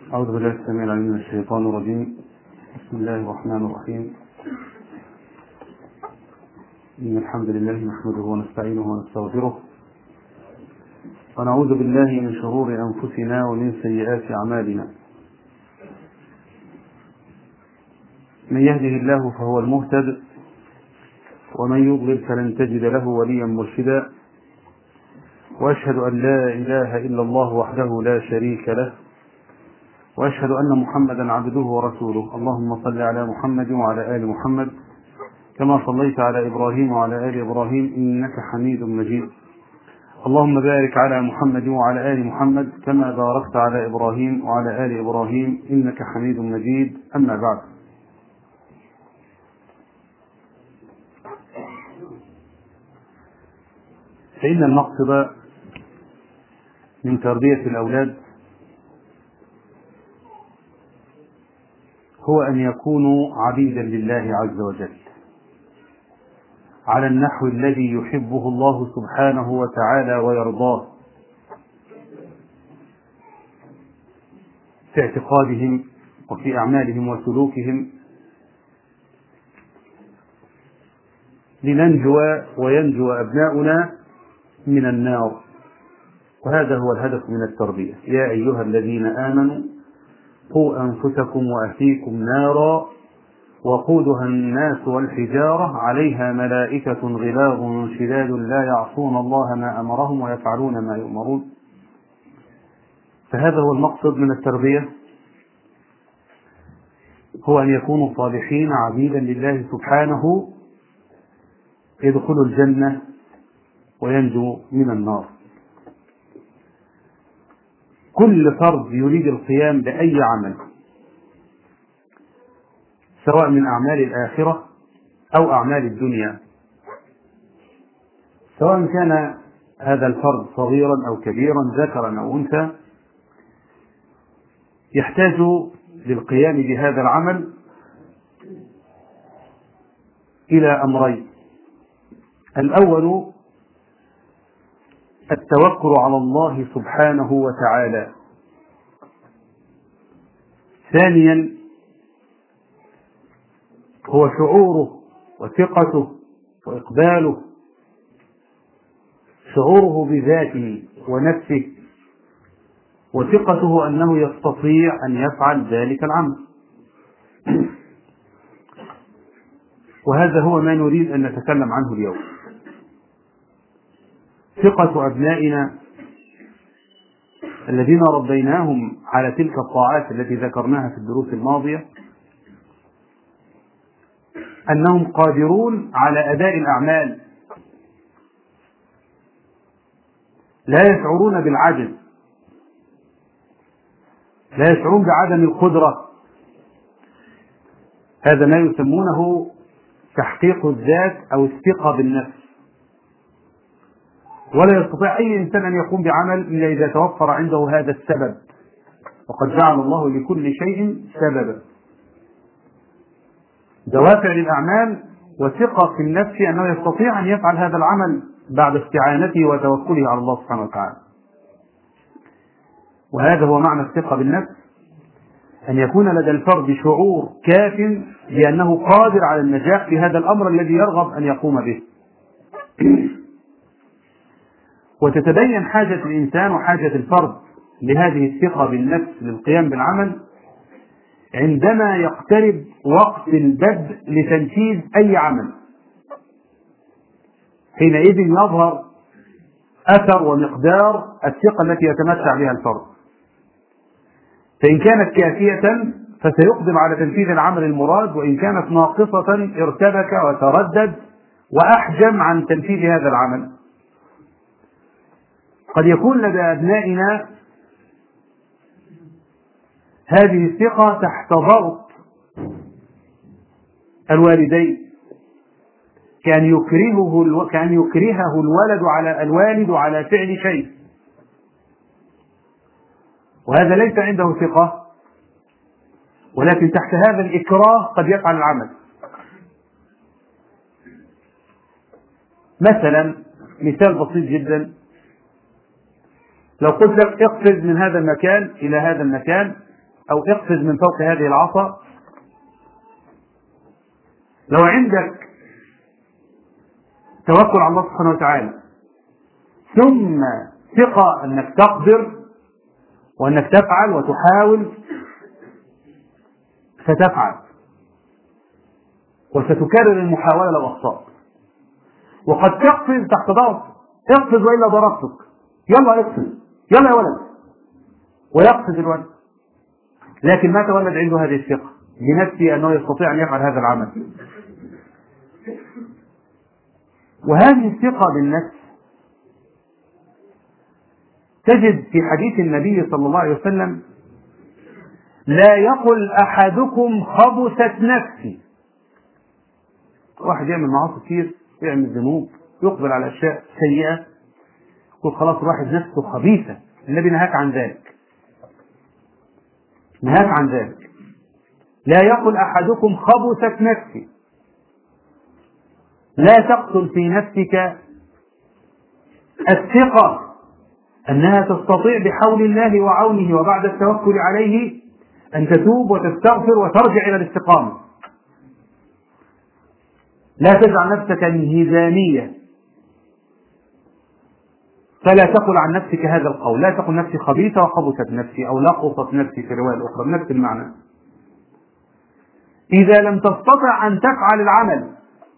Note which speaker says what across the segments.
Speaker 1: أعوذ بالله السميع العليم من الشيطان الرجيم بسم الله الرحمن الرحيم إن الحمد لله نحمده ونستعينه ونستغفره ونعوذ بالله من شرور أنفسنا ومن سيئات أعمالنا من يهده الله فهو المهتد ومن يضلل فلن تجد له وليا مرشدا واشهد ان لا اله الا الله وحده لا شريك له واشهد ان محمدا عبده ورسوله اللهم صل على محمد وعلى ال محمد كما صليت على ابراهيم وعلى ال ابراهيم انك حميد مجيد اللهم بارك على محمد وعلى ال محمد كما باركت على ابراهيم وعلى ال ابراهيم انك حميد مجيد اما بعد فإن المقصد من تربية الأولاد هو أن يكونوا عبيدا لله عز وجل على النحو الذي يحبه الله سبحانه وتعالى ويرضاه في اعتقادهم وفي أعمالهم وسلوكهم لننجو وينجو أبناؤنا من النار وهذا هو الهدف من التربية يا أيها الذين آمنوا قوا أنفسكم وأهليكم نارا وقودها الناس والحجارة عليها ملائكة غلاظ شداد لا يعصون الله ما أمرهم ويفعلون ما يؤمرون فهذا هو المقصد من التربية هو أن يكونوا صالحين عبيدا لله سبحانه يدخلوا الجنة وينجو من النار كل فرد يريد القيام بأي عمل سواء من أعمال الآخرة أو أعمال الدنيا سواء كان هذا الفرد صغيرا أو كبيرا ذكرا أو أنثى يحتاج للقيام بهذا العمل إلى أمرين الأول التوكل على الله سبحانه وتعالى ثانيا هو شعوره وثقته واقباله شعوره بذاته ونفسه وثقته انه يستطيع ان يفعل ذلك العمل وهذا هو ما نريد ان نتكلم عنه اليوم ثقة أبنائنا الذين ربيناهم على تلك الطاعات التي ذكرناها في الدروس الماضية أنهم قادرون على أداء الأعمال لا يشعرون بالعجز لا يشعرون بعدم القدرة هذا ما يسمونه تحقيق الذات أو الثقة بالنفس ولا يستطيع أي إنسان أن يقوم بعمل إلا إذا توفر عنده هذا السبب وقد جعل الله لكل شيء سببا دوافع للأعمال وثقة في النفس أنه يستطيع أن يفعل هذا العمل بعد استعانته وتوكله على الله سبحانه وتعالى وهذا هو معنى الثقة بالنفس أن يكون لدى الفرد شعور كاف بأنه قادر على النجاح في هذا الأمر الذي يرغب أن يقوم به وتتبين حاجة الإنسان وحاجة الفرد لهذه الثقة بالنفس للقيام بالعمل عندما يقترب وقت البدء لتنفيذ أي عمل حينئذ يظهر أثر ومقدار الثقة التي يتمتع بها الفرد فإن كانت كافية فسيقدم على تنفيذ العمل المراد وإن كانت ناقصة ارتبك وتردد وأحجم عن تنفيذ هذا العمل قد يكون لدى أبنائنا هذه الثقة تحت ضغط الوالدين كأن يكرهه الو... كأن يكرهه الولد على الوالد على فعل شيء وهذا ليس عنده ثقة ولكن تحت هذا الإكراه قد يفعل العمل مثلا مثال بسيط جدا لو قلت لك اقفز من هذا المكان إلى هذا المكان أو اقفز من فوق هذه العصا لو عندك توكل على الله سبحانه وتعالى ثم ثقة أنك تقدر وأنك تفعل وتحاول ستفعل وستكرر المحاولة لو أخطأت وقد تقفز تحت ضغط اقفز وإلا ضربتك يلا اقفز يلا يا ولد ويقفز الولد لكن ما تولد عنده هذه الثقة بنفسه أنه يستطيع أن يفعل هذا العمل وهذه الثقة بالنفس تجد في حديث النبي صلى الله عليه وسلم لا يقل أحدكم خبثت نفسي واحد يعمل معاصي كتير يعمل ذنوب يقبل على أشياء سيئة يقول خلاص الواحد نفسه خبيثة النبي نهاك عن ذلك نهاك عن ذلك لا يقل أحدكم خبثت نفسي لا تقتل في نفسك الثقة أنها تستطيع بحول الله وعونه وبعد التوكل عليه أن تتوب وتستغفر وترجع إلى الاستقامة لا تجعل نفسك انهزامية فلا تقل عن نفسك هذا القول لا تقل نفسي خبيثة وخبثت نفسي أو لقطت نفسي في الرواية الأخرى بنفس المعنى إذا لم تستطع أن تفعل العمل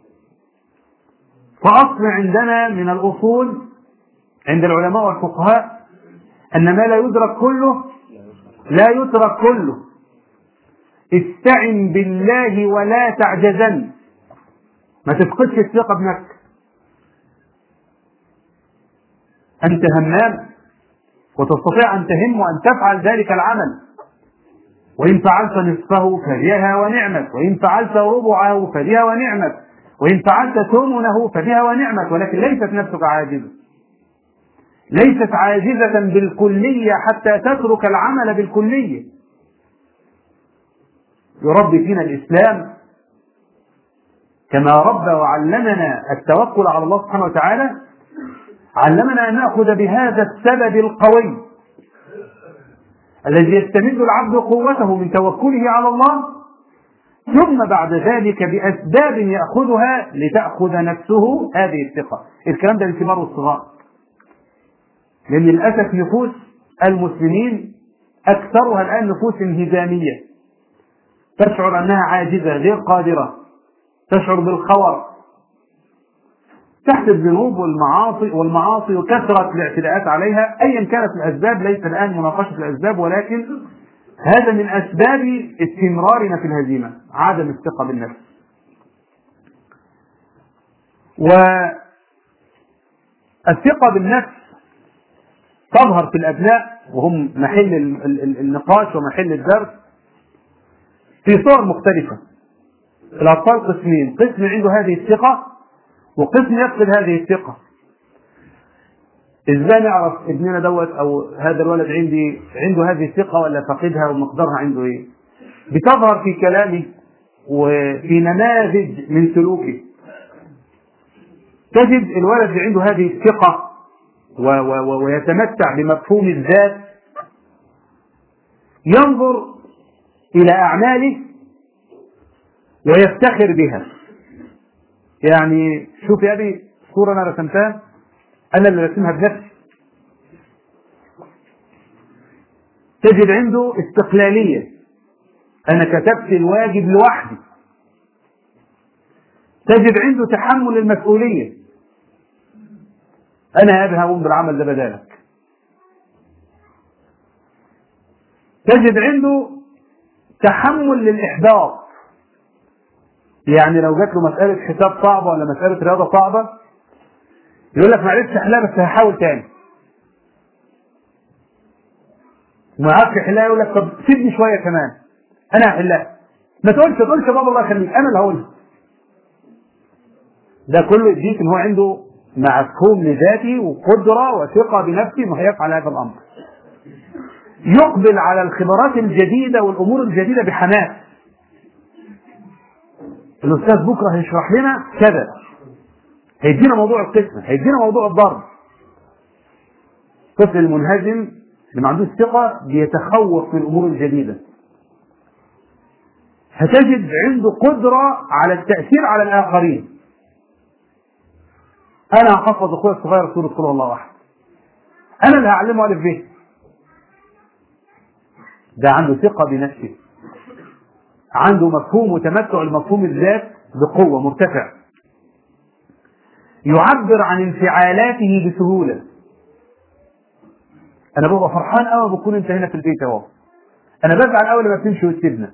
Speaker 1: فأصل عندنا من الأصول عند العلماء والفقهاء أن ما لا يدرك كله لا يترك كله استعن بالله ولا تعجزن ما تفقدش الثقة بنفسك أنت همام وتستطيع أن تهم وأن تفعل ذلك العمل وإن فعلت نصفه فبها ونعمت وإن فعلت ربعه فبها ونعمت وإن فعلت ثمنه فبها ونعمت ولكن ليست نفسك عاجزة ليست عاجزة بالكلية حتى تترك العمل بالكلية يربي فينا الإسلام كما ربى وعلمنا التوكل على الله سبحانه وتعالى علمنا أن نأخذ بهذا السبب القوي الذي يستمد العبد قوته من توكله على الله ثم بعد ذلك بأسباب يأخذها لتأخذ نفسه هذه الثقة الكلام ده للكبار الصغار لأن للأسف نفوس المسلمين أكثرها الآن نفوس انهزامية تشعر أنها عاجزة غير قادرة تشعر بالخور تحت الذنوب والمعاصي والمعاصي وكثرة الاعتداءات عليها أيا كانت الأسباب ليس الآن مناقشة الأسباب ولكن هذا من أسباب استمرارنا في الهزيمة عدم الثقة بالنفس والثقة بالنفس تظهر في الأبناء وهم محل النقاش ومحل الدرس في صور مختلفة الأطفال قسمين قسم عنده هذه الثقة وقسم يفقد هذه الثقة ازاي نعرف ابننا دوت او هذا الولد عندي عنده هذه الثقة ولا فقدها ومقدارها عنده ايه بتظهر في كلامه وفي نماذج من سلوكه تجد الولد اللي عنده هذه الثقة و و ويتمتع بمفهوم الذات ينظر إلى أعماله ويفتخر بها يعني شوف يا أبي صورة أنا رسمتها أنا اللي رسمها بنفسي تجد عنده استقلالية أنا كتبت الواجب لوحدي تجد عنده تحمل المسؤولية أنا يا أبي هقوم بالعمل ده بدالك تجد عنده تحمل للإحباط يعني لو جات له مسألة حساب صعبة ولا مسألة رياضة صعبة يقول لك ما عرفتش احلها بس هحاول تاني وما عرفش يحلها يقول لك طب سيبني شوية كمان أنا هحلها ما تقولش ما تقولش يا بابا الله يخليك أنا اللي هقولها ده كله يديك إن هو عنده مفهوم لذاته وقدرة وثقة بنفسه إنه هيفعل هذا الأمر يقبل على الخبرات الجديدة والأمور الجديدة بحماس الأستاذ بكرة هيشرح لنا كذا هيدينا موضوع القسمة هيدينا موضوع الضرب الطفل المنهزم اللي ما عندوش ثقة بيتخوف من الأمور الجديدة هتجد عنده قدرة على التأثير على الآخرين أنا هحفظ أخويا الصغير سورة قل الله أحد أنا اللي هعلمه ألف ب ده عنده ثقة بنفسه عنده مفهوم وتمتع لمفهوم الذات بقوة مرتفع يعبر عن انفعالاته بسهولة أنا ببقى فرحان أوي بكون أنت هنا في البيت أهو أنا بزعل أوي لما بتمشي وتسيبنا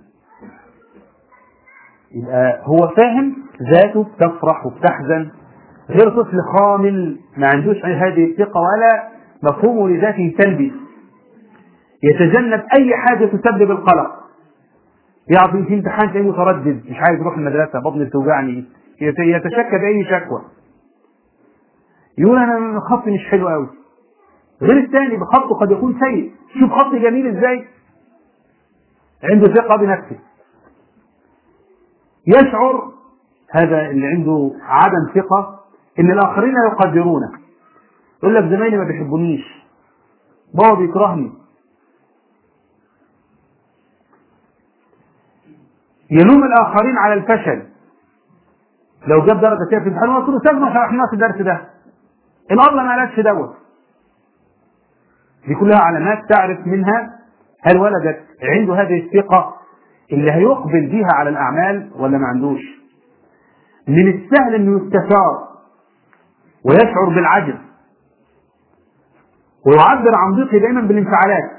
Speaker 1: يبقى هو فاهم ذاته بتفرح وبتحزن غير طفل خامل ما عندوش هذه الثقة ولا مفهومه لذاته سلبي يتجنب أي حاجة تسبب القلق يعرف في امتحان تلاقيه متردد مش عايز يروح المدرسة بطني بتوجعني يتشكى بأي شكوى يقول أنا خطي مش حلو قوي غير الثاني بخطه قد يكون سيء شوف خطي جميل ازاي عنده ثقة بنفسه يشعر هذا اللي عنده عدم ثقة ان الاخرين لا يقدرونه يقول لك زمايلي ما بيحبونيش بابا بيكرهني يلوم الاخرين على الفشل لو جاب درجه كده في الامتحان قلت له استاذ ما شرحناش الدرس ده الابله ما قالتش دوت دي كلها علامات تعرف منها هل ولدك عنده هذه الثقه اللي هيقبل بيها على الاعمال ولا ما عندوش من السهل انه يستثار ويشعر بالعجز ويعبر عن ضيقه دائما بالانفعالات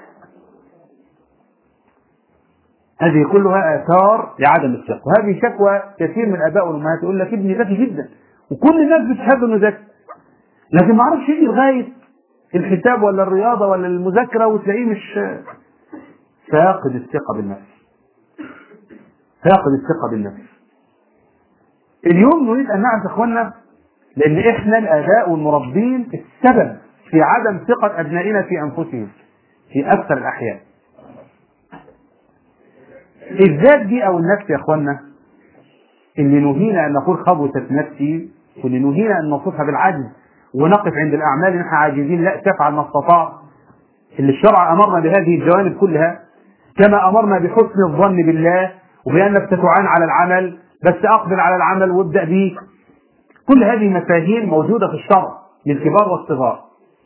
Speaker 1: هذه كلها اثار لعدم الثقه وهذه شكوى كثير من الاباء والامهات يقول لك ابني ذكي جدا وكل الناس بتشهد انه ذكي لكن ما اعرفش يجي لغايه الحساب ولا الرياضه ولا المذاكره وتلاقيه مش فاقد الثقه بالنفس فاقد الثقه بالنفس اليوم نريد ان نعرف اخواننا لان احنا الاباء والمربين السبب في عدم ثقه ابنائنا في انفسهم في اكثر الاحيان الذات دي او النفس يا اخوانا اللي نهينا ان نقول خبثت نفسي واللي نهينا ان نوصفها بالعجز ونقف عند الاعمال ان احنا عاجزين لا تفعل ما استطاع اللي الشرع امرنا بهذه الجوانب كلها كما امرنا بحسن الظن بالله وبانك ستعان على العمل بس اقبل على العمل وابدا به كل هذه مفاهيم موجوده في الشرع للكبار والصغار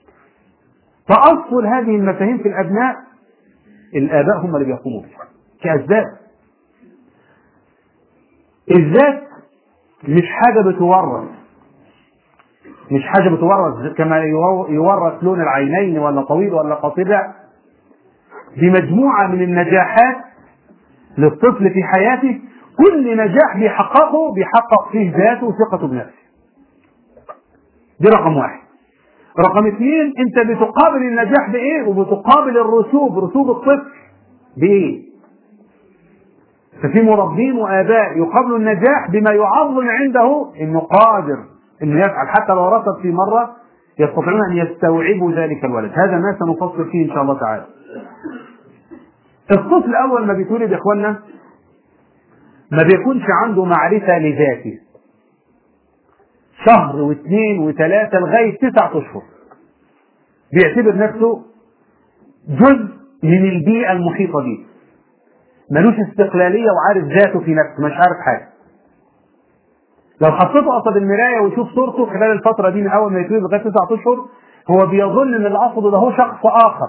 Speaker 1: فاصل هذه المفاهيم في الابناء الاباء هم اللي بيقوموا بها كأسباب الذات مش حاجة بتورث مش حاجة بتورث كما يورث لون العينين ولا طويل ولا قصير لا دي مجموعة من النجاحات للطفل في حياته كل نجاح بيحققه بيحقق فيه ذاته وثقته بنفسه دي رقم واحد رقم اثنين انت بتقابل النجاح بايه وبتقابل الرسوب رسوب الطفل بايه ففي مربين وآباء يقابلوا النجاح بما يعظم عنده انه قادر انه يفعل حتى لو رفض في مرة يستطيعون ان يستوعبوا ذلك الولد هذا ما سنفصل فيه ان شاء الله تعالى الطفل اول ما بيتولد يا اخوانا ما بيكونش عنده معرفة لذاته شهر واثنين وثلاثة لغاية تسعة أشهر بيعتبر نفسه جزء من البيئة المحيطة به ملوش استقلالية وعارف ذاته في نفسه مش عارف حاجة لو حطيته قصد المراية ويشوف صورته خلال الفترة دي من أول ما يتولد لغاية تسعة أشهر هو بيظن إن اللي قصده ده هو شخص آخر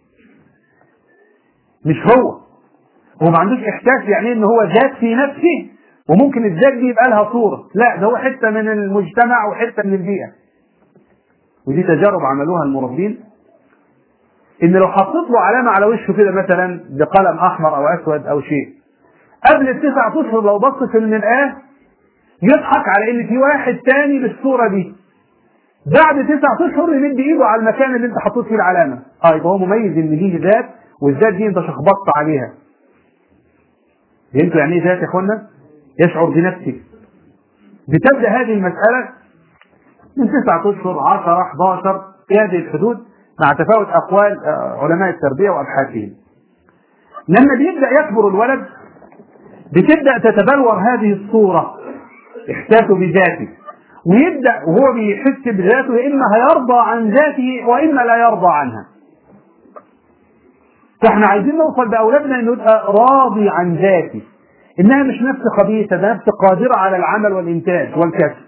Speaker 1: مش هو هو ما عندوش إحساس يعني إن هو ذات في نفسه وممكن الذات دي يبقى لها صورة لا ده هو حتة من المجتمع وحتة من البيئة ودي تجارب عملوها المربين ان لو حطيت له علامه على وشه كده مثلا بقلم احمر او اسود او شيء قبل التسع اشهر لو بص في المرآة يضحك على ان في واحد تاني بالصوره دي بعد تسع اشهر يمد ايده على المكان اللي انت حطيت فيه العلامه اه يبقى هو مميز ان ليه ذات والذات دي انت شخبطت عليها فهمتوا يعني ايه ذات يا اخوانا؟ يشعر بنفسه بتبدا هذه المساله من تسعة اشهر 10 11 في هذه الحدود مع تفاوت أقوال علماء التربية وأبحاثهم لما بيبدأ يكبر الولد بتبدأ تتبلور هذه الصورة إحساسه بذاته ويبدأ وهو بيحس بذاته يا إما هيرضى عن ذاته وإما لا يرضى عنها فاحنا عايزين نوصل بأولادنا إنه يبقى راضي عن ذاته إنها مش نفس خبيثة ده نفس قادرة على العمل والإنتاج والكسب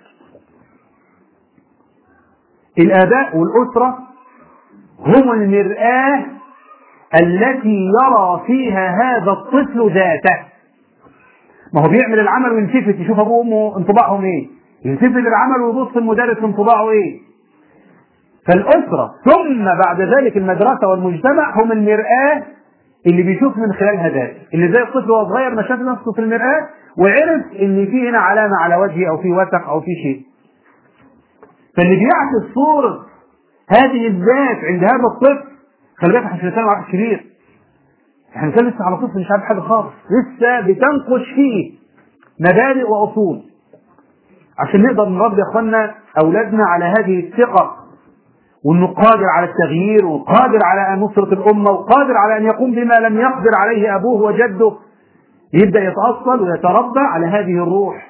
Speaker 1: الآباء والأسرة هم المرآة التي يرى فيها هذا الطفل ذاته ما هو بيعمل العمل ويلتفت يشوف ابوه وامه انطباعهم ايه يلتفت العمل ويبص المدرس انطباعه ايه فالاسره ثم بعد ذلك المدرسه والمجتمع هم المراه اللي بيشوف من خلالها ذاته اللي زي الطفل وهو صغير ما شاف نفسه في المراه وعرف ان في هنا علامه على وجهه او في وسخ او في شيء فاللي بيعكس صوره هذه الذات عند هذا الطفل خلي بالك احنا مش بنتكلم على واحد كبير احنا بنتكلم لسه على طفل مش عارف حاجه خالص لسه بتنقش فيه مبادئ واصول عشان نقدر نربي يا اخوانا اولادنا على هذه الثقه وانه قادر على التغيير وقادر على نصره الامه وقادر على ان يقوم بما لم يقدر عليه ابوه وجده يبدا يتاصل ويتربى على هذه الروح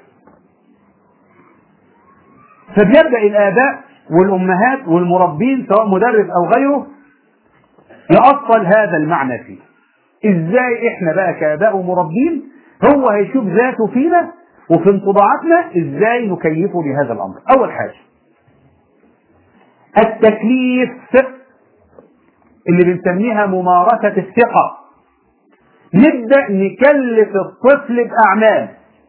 Speaker 1: فبيبدا الاباء والامهات والمربين سواء مدرس او غيره يأصل هذا المعنى فيه ازاي احنا بقى كاباء ومربين هو هيشوف ذاته فينا وفي انطباعاتنا ازاي نكيفه لهذا الامر اول حاجه التكليف اللي بنسميها ممارسة الثقة نبدأ نكلف الطفل بأعمال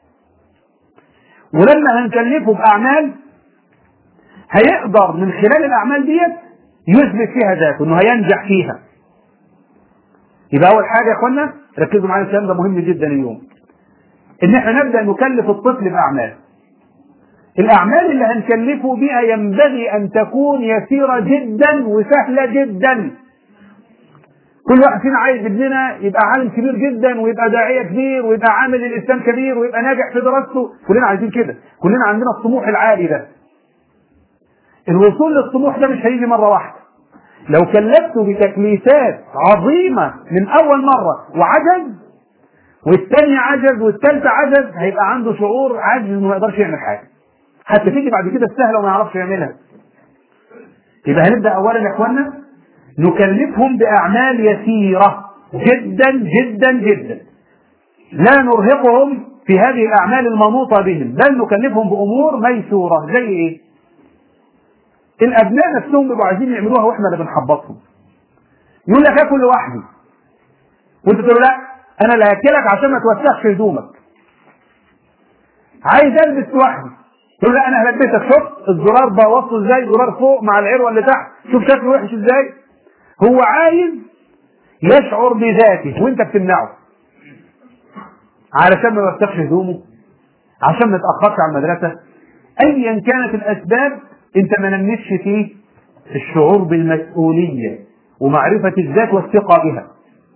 Speaker 1: ولما هنكلفه بأعمال هيقدر من خلال الأعمال ديت يثبت فيها ذاته انه هينجح فيها يبقى اول حاجه يا اخوانا ركزوا معايا الكلام ده مهم جدا اليوم ان احنا نبدا نكلف الطفل باعمال الاعمال اللي هنكلفه بها ينبغي ان تكون يسيره جدا وسهله جدا كل واحد فينا عايز ابننا يبقى عالم كبير جدا ويبقى داعيه كبير ويبقى عامل للاسلام كبير ويبقى ناجح في دراسته كلنا عايزين كده كلنا عندنا الطموح العالي ده الوصول للطموح ده مش هيجي مره واحده لو كلفته بتكليفات عظيمه من اول مره وعجز والثاني عجز والثالثه عجز هيبقى عنده شعور عجز انه ما يقدرش يعمل حاجه حتى تيجي بعد كده السهله وما يعرفش يعملها يبقى هنبدا اولا يا اخوانا نكلفهم باعمال يسيره جدا جدا جدا لا نرهقهم في هذه الاعمال المنوطه بهم بل نكلفهم بامور ميسوره زي ايه الابناء نفسهم بيبقوا عايزين يعملوها واحنا اللي بنحبطهم يقول لك اكل لوحدي وانت تقول لا انا اللي هاكلك عشان ما توسخش هدومك عايز البس لوحدي تقول لا انا هلبسك شوف الزرار بوصله ازاي زرار فوق مع العروه اللي تحت شوف شكله وحش ازاي هو عايز يشعر بذاته وانت بتمنعه علشان ما يوسخش هدومه عشان ما يتاخرش على المدرسه ايا كانت الاسباب انت ما نمتش فيه الشعور بالمسؤوليه ومعرفه الذات والثقه بها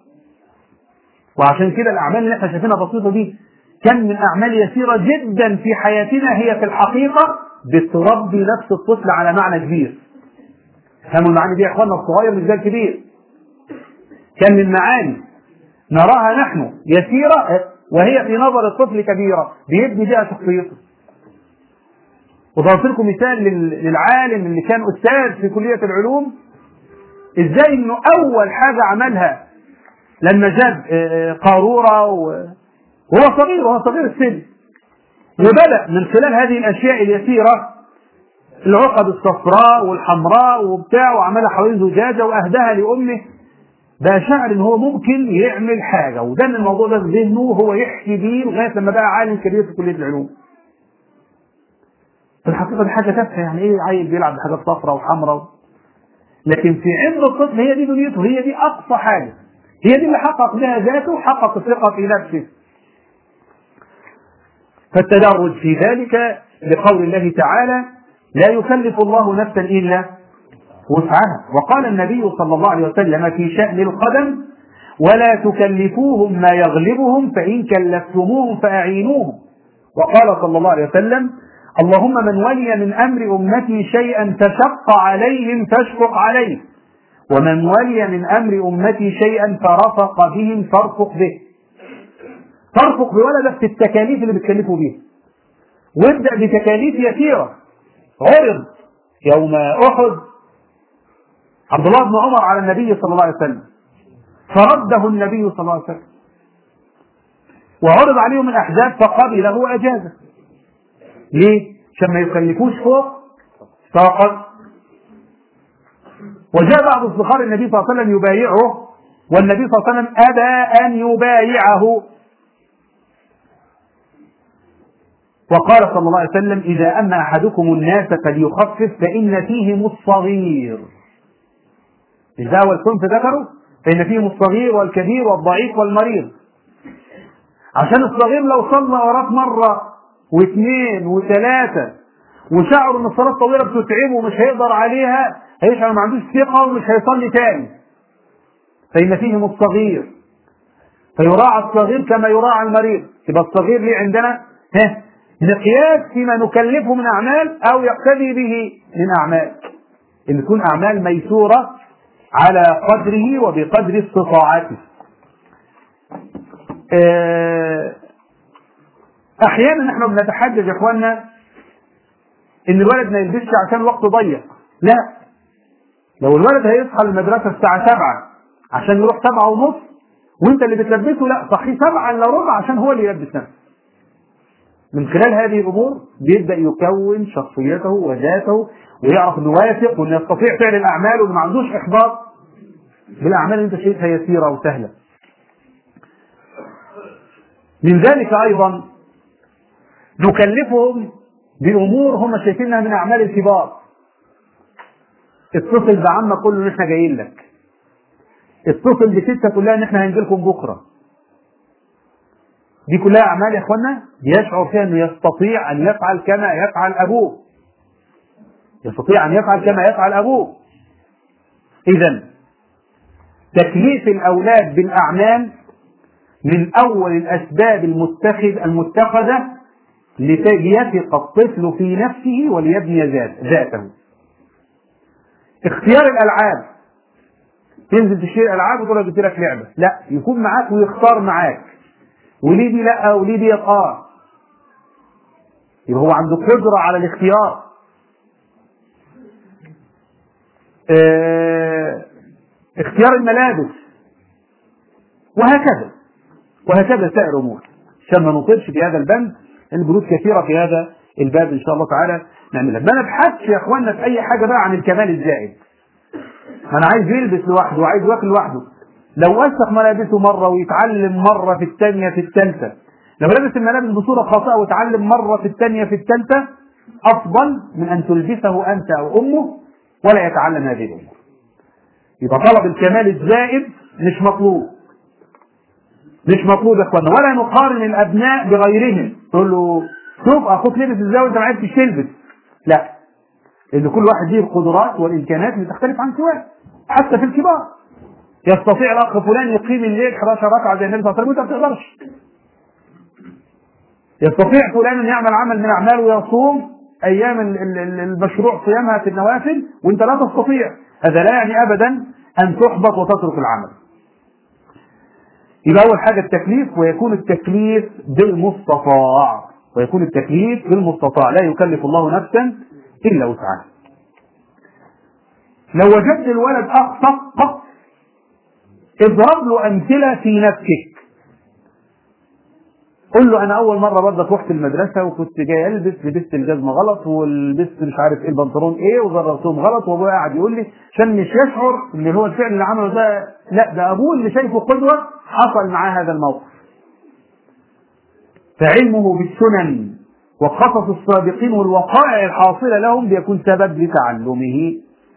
Speaker 1: وعشان كده الاعمال اللي احنا شايفينها بسيطه دي كم من اعمال يسيره جدا في حياتنا هي في الحقيقه بتربي نفس الطفل على معنى كبير فهموا المعاني دي يا اخوانا الصغير مش زي الكبير كم من معاني نراها نحن يسيره وهي في نظر الطفل كبيره بيبني بها شخصيته وضربت لكم مثال للعالم اللي كان استاذ في كليه العلوم ازاي انه اول حاجه عملها لما جاب قاروره وهو صغير وهو صغير السن وبدا من خلال هذه الاشياء اليسيره العقد الصفراء والحمراء وبتاع وعملها حوالين زجاجه واهداها لامه بقى شعر ان هو ممكن يعمل حاجه ودان الموضوع ده في ذهنه وهو يحكي بيه لغايه لما بقى عالم كبير في كليه العلوم. في الحقيقه دي حاجه تافهه يعني ايه عيل بيلعب بحاجات صفراء وحمراء لكن في عند الطفل هي دي دنيته هي دي اقصى حاجه هي دي اللي حقق بها ذاته وحقق الثقه في نفسه. فالتدرج في ذلك لقول الله تعالى لا يكلف الله نفسا الا وسعها وقال النبي صلى الله عليه وسلم في شأن القدم ولا تكلفوهم ما يغلبهم فإن كلفتموهم فأعينوهم وقال صلى الله عليه وسلم اللهم من ولي من أمر أمتي شيئا فشق عليهم فاشفق عليه ومن ولي من أمر أمتي شيئا فرفق بهم فارفق به ترفق بولدك في التكاليف اللي بتكلفه بيها وابدأ بتكاليف يسيرة عرض يوم أحد عبد الله بن عمر على النبي صلى الله عليه وسلم فرده النبي صلى الله عليه وسلم وعرض عليهم الأحزاب فقبله وأجازه ليه؟ عشان ما يكلفوش فوق طاقة وجاء بعض اصدقاء النبي صلى الله عليه وسلم يبايعه والنبي صلى الله عليه وسلم أبى أن يبايعه وقال صلى الله عليه وسلم إذا أما أحدكم الناس فليخفف فإن فيهم الصغير إذا هو الكنف ذكره فإن فيهم الصغير والكبير والضعيف والمريض عشان الصغير لو صلى وراك مرة واثنين وثلاثة وشعر ان الصلاة الطويلة بتتعبه ومش هيقدر عليها هيشعر ما عندوش ثقة ومش هيصلي تاني فإن فيهم الصغير فيراعى الصغير كما يراعى المريض يبقى الصغير ليه عندنا ها مقياس فيما نكلفه من أعمال أو يقتدي به من أعمال إن تكون أعمال ميسورة على قدره وبقدر استطاعته احيانا احنا بنتحجج يا اخوانا ان الولد ما يلبسش عشان الوقت ضيق لا لو الولد هيصحى المدرسة الساعة سبعة عشان يروح سبعة ونص وانت اللي بتلبسه لا صحي سبعة الا ربع عشان هو اللي يلبس نفسه من خلال هذه الامور بيبدا يكون شخصيته وذاته ويعرف انه واثق وانه يستطيع فعل الاعمال وما عندوش احباط بالاعمال اللي انت شايفها يسيره وسهله. من ذلك ايضا نكلفهم بامور هم شايفينها من اعمال الكبار. اتصل بعمك قول له ان احنا جايين لك. اتصل بستة كلها ان احنا هنجي لكم بكره. دي كلها اعمال يا اخوانا يشعر فيها انه يستطيع ان يفعل كما يفعل ابوه. يستطيع ان يفعل كما يفعل ابوه. اذا تكليف الاولاد بالاعمال من اول الاسباب المتخذ المتخذه ليثق الطفل في نفسه وليبني ذات ذاته. اختيار الالعاب تنزل تشتري العاب وتقول جبت لك لعبه، لا يكون معاك ويختار معاك. وليه دي لا وليه دي اه يبقى هو عنده قدرة على الاختيار اه اختيار الملابس وهكذا وهكذا سائر الامور عشان ما نطيلش في هذا البند البنود كثيره في هذا الباب ان شاء الله تعالى نعملها ما نبحثش يا اخواننا في اي حاجه بقى عن الكمال الزائد ما انا عايز يلبس لوحده وعايز ياكل لوحده لو وسخ ملابسه مرة ويتعلم مرة في الثانية في الثالثة لو لبس الملابس بصورة خاطئة ويتعلم مرة في الثانية في الثالثة أفضل من أن تلبسه أنت أو أمه ولا يتعلم هذه الأمور يبقى طلب الكمال الزائد مش مطلوب مش مطلوب يا اخوانا ولا نقارن الابناء بغيرهم تقول له شوف اخوك لبس ازاي وانت ما عرفتش تلبس لا لان كل واحد ليه القدرات والامكانات اللي تختلف عن سواه حتى في الكبار يستطيع الاخ فلان يقيم الليل 11 ركعه زي النبي صلى الله عليه وسلم وانت ما بتقدرش. يستطيع فلان ان يعمل عمل من اعمال ويصوم ايام المشروع صيامها في النوافل وانت لا تستطيع. هذا لا يعني ابدا ان تحبط وتترك العمل. يبقى اول حاجه التكليف ويكون التكليف بالمستطاع ويكون التكليف بالمستطاع لا يكلف الله نفسا الا وسعها. لو وجدت الولد اخطا اضرب له امثله في نفسك قل له انا اول مره برضه رحت المدرسه وكنت جاي البس لبست الجزمه غلط ولبست مش عارف ايه البنطلون ايه وجربتهم غلط وابويا قاعد يقول لي عشان مش يشعر ان هو الفعل اللي عمله ده لا ده ابوه اللي شايفه قدوه حصل معاه هذا الموقف فعلمه بالسنن وقصص السابقين والوقائع الحاصله لهم بيكون سبب لتعلمه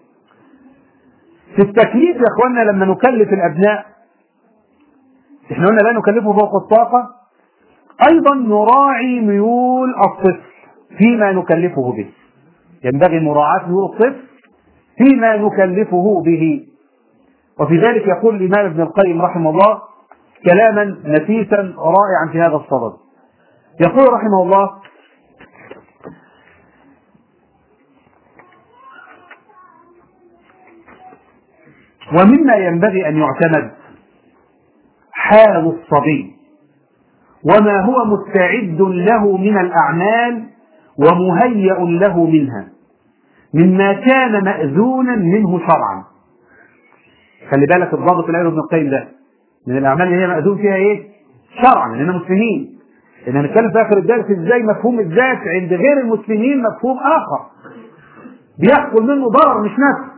Speaker 1: في التكليف يا اخوانا لما نكلف الابناء احنا قلنا لا نكلفه فوق الطاقه ايضا نراعي ميول الطفل فيما نكلفه به ينبغي مراعاه ميول الطفل فيما نكلفه به وفي ذلك يقول الامام ابن القيم رحمه الله كلاما نفيسا رائعا في هذا الصدد يقول رحمه الله ومما ينبغي ان يعتمد حال الصبي وما هو مستعد له من الاعمال ومهيأ له منها مما كان مأذونا منه شرعا خلي بالك الضابط اللي قاله ابن القيم ده من الاعمال اللي هي مأذون فيها ايه شرعا لأننا مسلمين إن هنتكلم في آخر الدرس إزاي مفهوم الذات عند غير المسلمين مفهوم آخر بيحصل منه ضرر مش نفع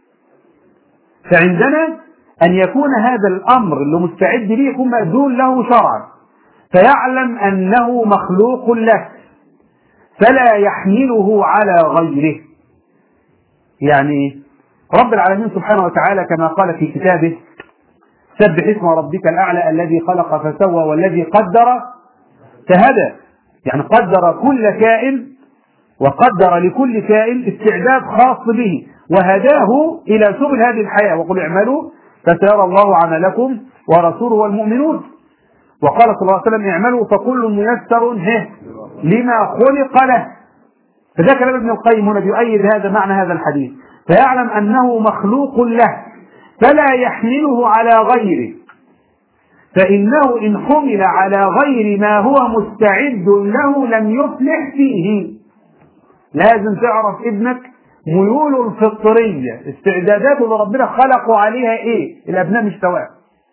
Speaker 1: فعندنا أن يكون هذا الأمر اللي مستعد ليه يكون مأذون له شرعا فيعلم أنه مخلوق له فلا يحمله على غيره يعني رب العالمين سبحانه وتعالى كما قال في كتابه سبح اسم ربك الأعلى الذي خلق فسوى والذي قدر فهدى يعني قدر كل كائن وقدر لكل كائن استعداد خاص به وهداه إلى سبل هذه الحياة وقل اعملوا فسيرى الله عملكم ورسوله والمؤمنون وقال صلى الله عليه وسلم اعملوا فكل ميسر لما خلق له فده كلام ابن القيم هنا بيؤيد هذا معنى هذا الحديث فيعلم أنه مخلوق له فلا يحمله على غيره فإنه إن حمل على غير ما هو مستعد له لم يفلح فيه لازم تعرف ابنك ميوله الفطرية استعداداته اللي ربنا خلقه عليها ايه الأبناء مش سواء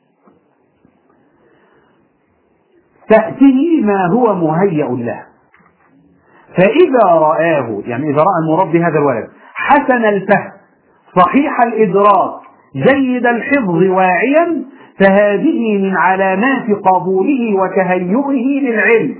Speaker 1: تأتيه ما هو مهيأ له فإذا رآه يعني إذا رأى المربي هذا الولد حسن الفهم صحيح الإدراك جيد الحفظ واعيا فهذه من علامات قبوله وتهيئه للعلم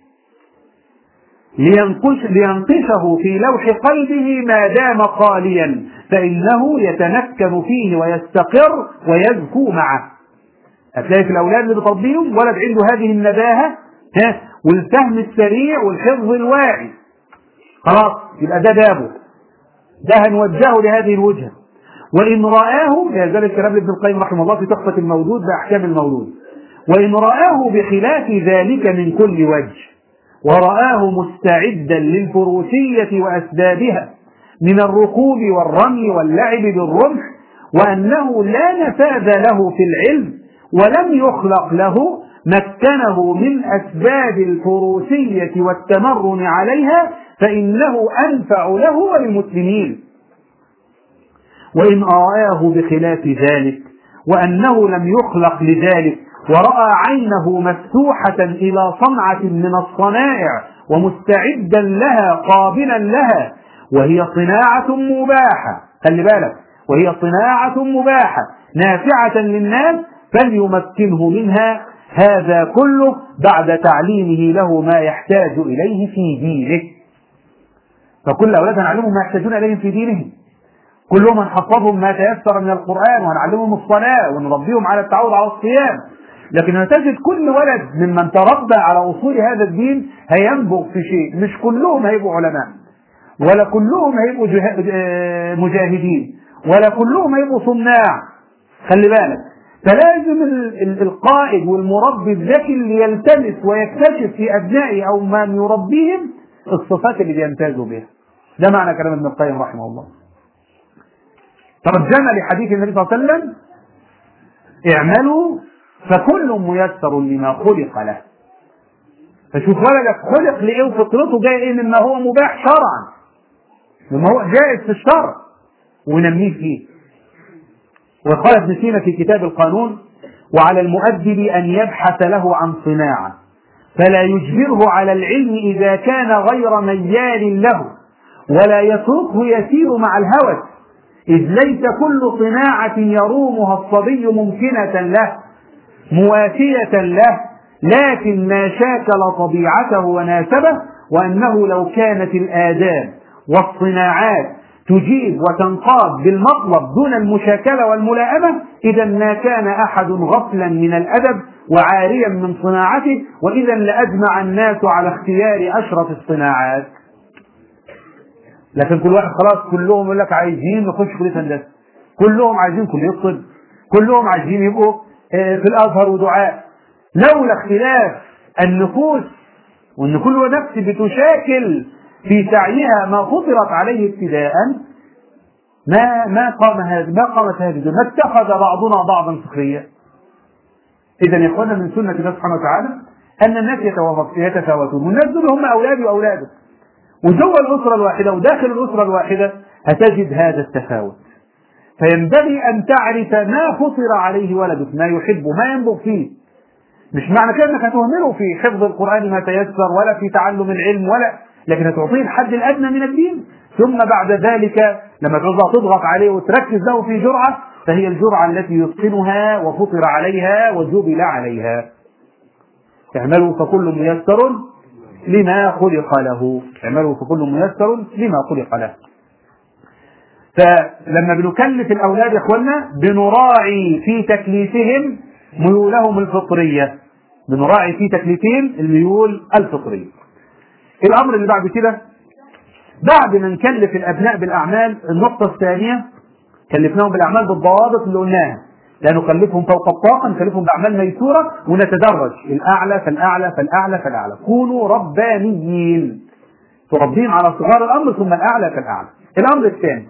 Speaker 1: لينقش لينقشه في لوح قلبه ما دام خاليا فإنه يتمكن فيه ويستقر ويزكو معه هتلاقي في الأولاد اللي بتربيهم ولد عنده هذه النباهة ها والفهم السريع والحفظ الواعي خلاص يبقى ده بابه ده هنوجهه لهذه الوجهة وإن رآه ذلك كلام ابن القيم رحمه الله في تحفة المولود بأحكام المولود وإن رآه بخلاف ذلك من كل وجه ورآه مستعدا للفروسية وأسبابها من الركوب والرمي واللعب بالرمح وأنه لا نفاذ له في العلم ولم يخلق له مكنه من أسباب الفروسية والتمرن عليها فإنه أنفع له وللمسلمين وإن رآه بخلاف ذلك وأنه لم يخلق لذلك ورأى عينه مفتوحة إلى صنعة من الصنائع ومستعدا لها قابلا لها وهي صناعة مباحة خلي بالك وهي صناعة مباحة نافعة للناس فليمكنه منها هذا كله بعد تعليمه له ما يحتاج إليه في دينه فكل أولادنا نعلمهم ما يحتاجون إليه في دينهم كلهم هنحفظهم ما تيسر من القرآن وهنعلمهم الصلاة ونربيهم على التعود على الصيام لكن تجد كل ولد ممن تربى على أصول هذا الدين هينبغ في شيء مش كلهم هيبقوا علماء ولا كلهم هيبقوا مجاهدين ولا كلهم هيبقوا صناع خلي بالك فلازم القائد والمربي الذكي اللي يلتمس ويكتشف في أبنائه أو من يربيهم الصفات اللي بيمتازوا بها ده معنى كلام ابن القيم رحمه الله ترجمة لحديث النبي صلى الله عليه وسلم اعملوا فكل ميسر لما خلق له فشوف ولدك خلق لايه وفطرته جايه ايه مما هو مباح شرعا مما هو جائز في الشرع ونميه فيه وقال ابن سينا في كتاب القانون وعلى المؤدب ان يبحث له عن صناعه فلا يجبره على العلم اذا كان غير ميال له ولا يتركه يسير مع الهوس إذ ليس كل صناعة يرومها الصبي ممكنة له موافية له لكن ما شاكل طبيعته وناسبه وأنه لو كانت الآداب والصناعات تجيب وتنقاد بالمطلب دون المشاكلة والملائمة إذا ما كان أحد غفلا من الأدب وعاريا من صناعته وإذا لأجمع الناس على اختيار أشرف الصناعات لكن كل واحد خلاص كلهم يقول لك عايزين نخش كليه هندسه كلهم عايزين كليه طب كلهم عايزين يبقوا في الازهر ودعاء لولا اختلاف النفوس وان كل نفس بتشاكل في سعيها ما فطرت عليه ابتداء ما ما قام هذا ما قامت هذه ما اتخذ بعضنا بعضا سخريا اذا يا اخوانا من سنه الله سبحانه وتعالى ان الناس يتفاوتون والناس دول هم اولادي واولادك وجوه الأسرة الواحدة وداخل الأسرة الواحدة هتجد هذا التفاوت فينبغي أن تعرف ما فطر عليه ولدك ما يحبه ما ينبغ فيه مش معنى كده انك هتهمله في حفظ القران ما تيسر ولا في تعلم العلم ولا لكن هتعطيه الحد الادنى من الدين ثم بعد ذلك لما ترضى تضغط عليه وتركز له في جرعه فهي الجرعه التي يتقنها وفطر عليها وجبل عليها اعملوا فكل ميسر لما خلق له اعملوا فكل ميسر لما خلق له فلما بنكلف الاولاد يا اخوانا بنراعي في تكليفهم ميولهم الفطريه بنراعي في تكليفهم الميول الفطريه الامر اللي بعد كده بعد ما نكلف الابناء بالاعمال النقطه الثانيه كلفناهم بالاعمال بالضوابط اللي قلناها لا نكلفهم فوق الطاقه نكلفهم باعمال ميسوره ونتدرج الاعلى فالاعلى فالاعلى فالاعلى كونوا ربانيين تربين على صغار الامر ثم الاعلى فالاعلى الامر الثاني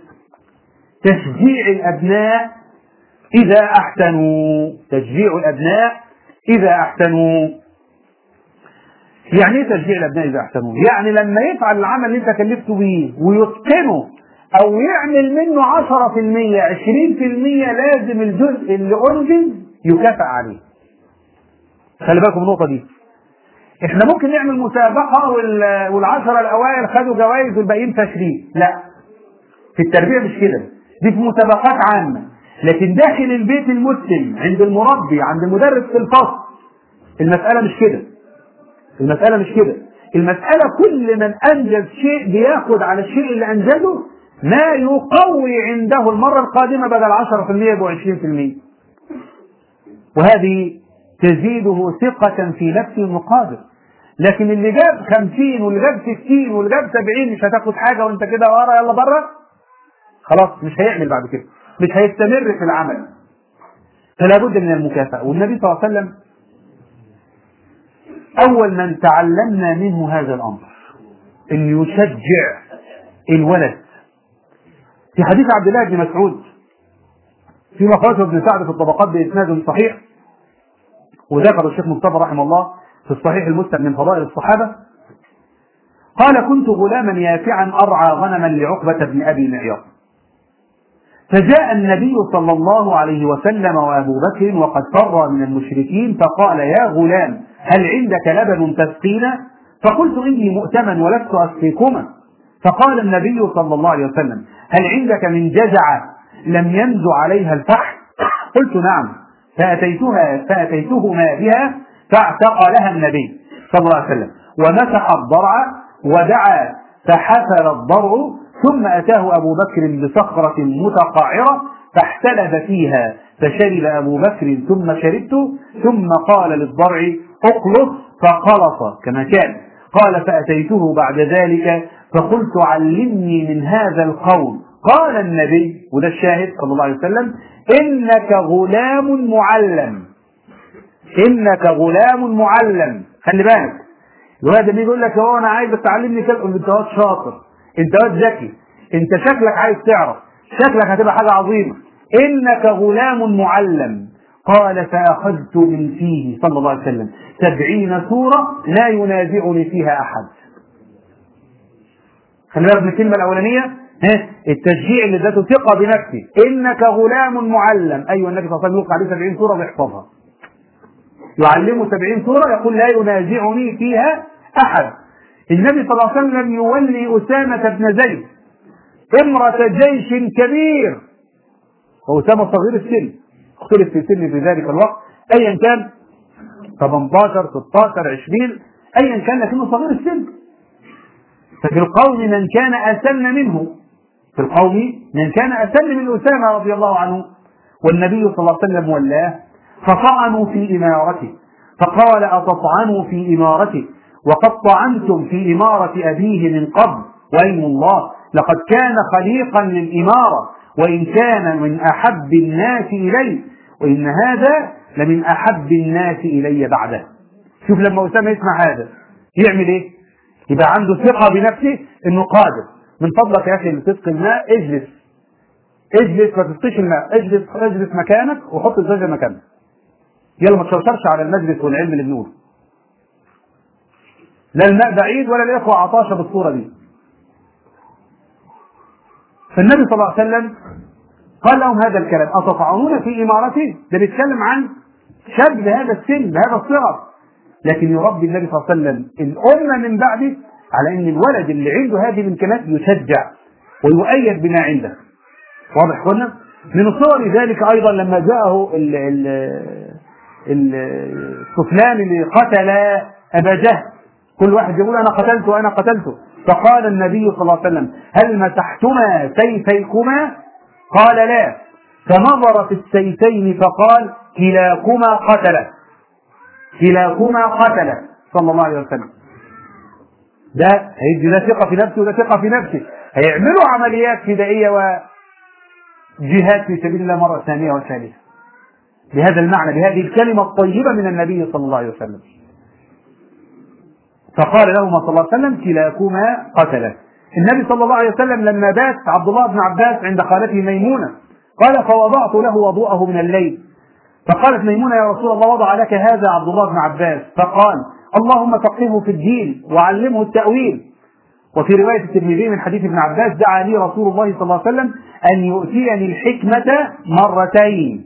Speaker 1: تشجيع الابناء اذا احسنوا تشجيع الابناء اذا احسنوا يعني ايه تشجيع الابناء اذا احسنوا؟ يعني لما يفعل العمل اللي انت كلفته بيه ويتقنه او يعمل منه 10% 20% لازم الجزء اللي انجز يكافئ عليه. خلي بالكم من النقطه دي. احنا ممكن نعمل مسابقه والعشره الاوائل خدوا جوائز والباقيين تشريف، لا. في التربيه مش كده. دي في مسابقات عامه. لكن داخل البيت المسلم عند المربي عند المدرس في الفصل المساله مش كده. المسألة مش كده المسألة كل من أنجز شيء بياخد على الشيء اللي أنجزه ما يقوي عنده المرة القادمة بدل 10% يبقوا 20% وهذه تزيده ثقة في نفسه المقابل لكن اللي جاب 50 واللي جاب 60 واللي جاب 70 مش هتاخد حاجة وانت كده ورا يلا بره خلاص مش هيعمل بعد كده مش هيستمر في العمل فلا بد من المكافأة والنبي صلى الله عليه وسلم أول من تعلمنا منه هذا الأمر أن يشجع الولد في حديث عبد الله بن مسعود في مخرجه ابن سعد في الطبقات بإسناد صحيح وذكر الشيخ مصطفى رحمه الله في الصحيح المسند من فضائل الصحابة قال كنت غلاما يافعا أرعى غنما لعقبة بن أبي معيط فجاء النبي صلى الله عليه وسلم وأبو بكر وقد فر من المشركين فقال يا غلام هل عندك لبن تسقينا فقلت إني مؤتمن ولست أسقيكما فقال النبي صلى الله عليه وسلم هل عندك من جزعة لم ينز عليها الفحم قلت نعم فأتيتها فأتيتهما بها فاعتق لها النبي صلى الله عليه وسلم ومسح الضرع ودعا فحفل الضرع ثم أتاه أبو بكر بصخرة متقعرة فاحتلب فيها فشرب أبو بكر ثم شربت ثم قال للضرع اقلص فقلص كما كان قال فأتيته بعد ذلك فقلت علمني من هذا القول قال النبي وده الشاهد صلى الله عليه وسلم إنك غلام معلم إنك غلام معلم خلي بالك الولد اللي يقول لك هو أنا عايزك تعلمني كده أنت واد شاطر أنت واد ذكي أنت شكلك عايز تعرف شكلك هتبقى حاجة عظيمة إنك غلام معلم قال فأخذت من فيه صلى الله عليه وسلم سبعين سورة لا ينازعني فيها أحد خلي بالك من الكلمة الأولانية ها التشجيع اللي ذاته ثقة بنفسه إنك غلام معلم أيوة النبي صلى الله عليه وسلم يلقى عليه سبعين سورة ويحفظها يعلمه سبعين سورة يقول لا ينازعني فيها أحد النبي صلى الله عليه وسلم يولي أسامة بن زيد امرة جيش كبير وأسامة صغير السن اختلف في سن في ذلك الوقت أيا كان 18 16 20 أيا كان لكنه صغير السن ففي القوم من كان أسن منه في القوم من كان أسن من أسامة رضي الله عنه والنبي صلى الله عليه وسلم ولاه فطعنوا في إمارته فقال أتطعنوا في إمارته وقد طعنتم في إمارة أبيه من قبل وأيم الله لقد كان خليقا للإمارة وإن كان من أحب الناس إلي وإن هذا لمن أحب الناس إلي بعده شوف لما أسامة يسمع هذا يعمل إيه؟ يبقى عنده ثقة بنفسه إنه قادر من فضلك يا أخي اللي تسقي الماء اجلس اجلس ما تسقيش الماء اجلس اجلس مكانك وحط الزجاجة مكانك يلا ما تشوشرش على المجلس والعلم اللي بنقوله لا الماء بعيد ولا الإخوة عطاشة بالصورة دي فالنبي صلى الله عليه وسلم قال لهم هذا الكلام أتطعنون في إمارته ده بيتكلم عن شاب بهذا السن بهذا الصغر لكن يربي النبي صلى الله عليه وسلم الأمة من بعده على أن الولد اللي عنده هذه الإمكانات يشجع ويؤيد بما عنده واضح قلنا من صور ذلك أيضا لما جاءه ال ال السفلان اللي قتل أبا جهل كل واحد يقول أنا قتلته أنا قتلته فقال النبي صلى الله عليه وسلم هل مسحتما سيفيكما قال لا فنظر في السيفين فقال كلاكما قتل كلاكما قتل صلى الله عليه وسلم ده هيدي ده ثقة في نفسه وده ثقة في نفسه هيعملوا عمليات فدائية وجهاد في سبيل الله مرة ثانية وثالثة بهذا المعنى بهذه الكلمة الطيبة من النبي صلى الله عليه وسلم فقال لهما صلى الله عليه وسلم كلاكما قتله النبي صلى الله عليه وسلم لما بات عبد الله بن عباس عند خالته ميمونة قال فوضعت له وضوءه من الليل فقالت ميمونة يا رسول الله وضع لك هذا عبد الله بن عباس فقال اللهم فقهه في الدين وعلمه التأويل وفي رواية الترمذي من حديث ابن عباس دعا لي رسول الله صلى الله عليه وسلم أن يؤتيني الحكمة مرتين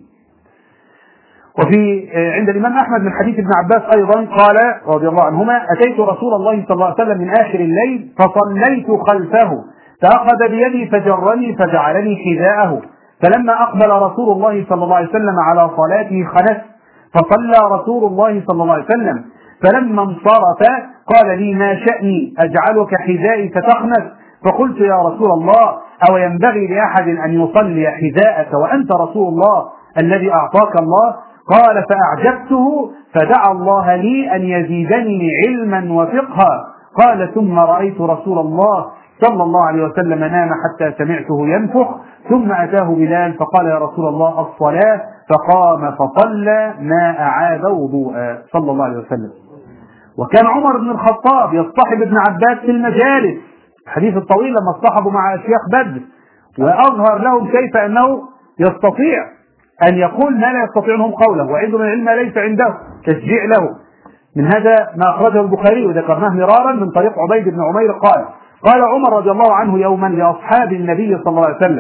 Speaker 1: وفي عند الإمام أحمد من حديث ابن عباس أيضا قال رضي الله عنهما أتيت رسول الله صلى الله عليه وسلم من آخر الليل فصليت خلفه فأخذ بيدي فجرني فجعلني حذاءه فلما أقبل رسول الله صلى الله عليه وسلم على صلاته خنست فصلى رسول الله صلى الله عليه وسلم فلما انصرف قال لي ما شأني أجعلك حذائي فتخنس فقلت يا رسول الله أو ينبغي لأحد أن يصلي حذاءك وأنت رسول الله الذي أعطاك الله قال فأعجبته فدعا الله لي أن يزيدني علما وفقها قال ثم رأيت رسول الله صلى الله عليه وسلم نام حتى سمعته ينفخ ثم أتاه بلال فقال يا رسول الله الصلاة فقام فصلى ما أعاد وضوءا صلى الله عليه وسلم وكان عمر بن الخطاب يصطحب ابن عباس في المجالس الحديث الطويل لما اصطحبوا مع أشياخ بدر وأظهر لهم كيف أنه يستطيع أن يقول ما لا يستطيعهم قوله وعنده من العلم ما ليس عنده تشجيع له من هذا ما أخرجه البخاري وذكرناه مرارا من طريق عبيد بن عمير قال قال عمر رضي الله عنه يوما لأصحاب النبي صلى الله عليه وسلم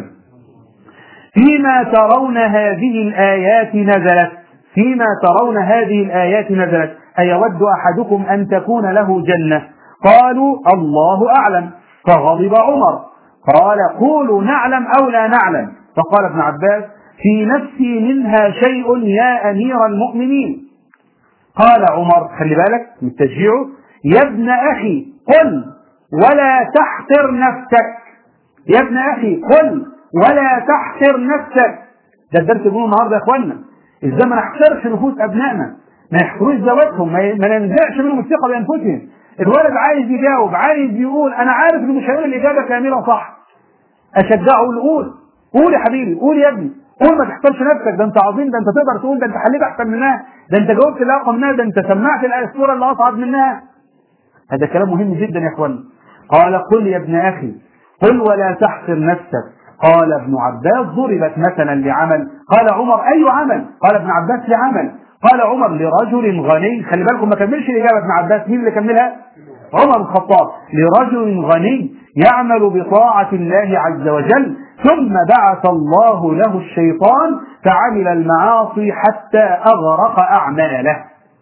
Speaker 1: فيما ترون هذه الآيات نزلت فيما ترون هذه الآيات نزلت أيود أحدكم أن تكون له جنة قالوا الله أعلم فغضب عمر قال قولوا نعلم أو لا نعلم فقال ابن عباس في نفسي منها شيء يا أمير المؤمنين قال عمر خلي بالك من تشجيعه يا ابن أخي قل ولا تحقر نفسك يا ابن أخي قل ولا تحقر نفسك ده الدرس بيقوله النهارده يا اخوانا ازاي ما نحقرش نفوس ابنائنا ما يحقروش ذواتهم ما ما ننزعش منهم الثقه بانفسهم الولد عايز يجاوب عايز يقول انا عارف انه مش هيقول الاجابه كامله صح اشجعه قول قول يا حبيبي قول يا ابني قول ما تحصلش نفسك ده انت عظيم ده انت تقدر تقول ده انت حليت احسن منها ده انت جاوبت اللي اقوى منها ده انت سمعت الصوره اللي اصعب منها هذا كلام مهم جدا يا اخوان قال قل يا ابن اخي قل ولا تحقر نفسك قال ابن عباس ضربت مثلا لعمل قال عمر اي عمل قال ابن عباس لعمل قال عمر لرجل غني خلي بالكم ما كملش الاجابه ابن عباس مين اللي كملها عمر الخطاب لرجل غني يعمل بطاعه الله عز وجل ثم بعث الله له الشيطان فعمل المعاصي حتى اغرق اعماله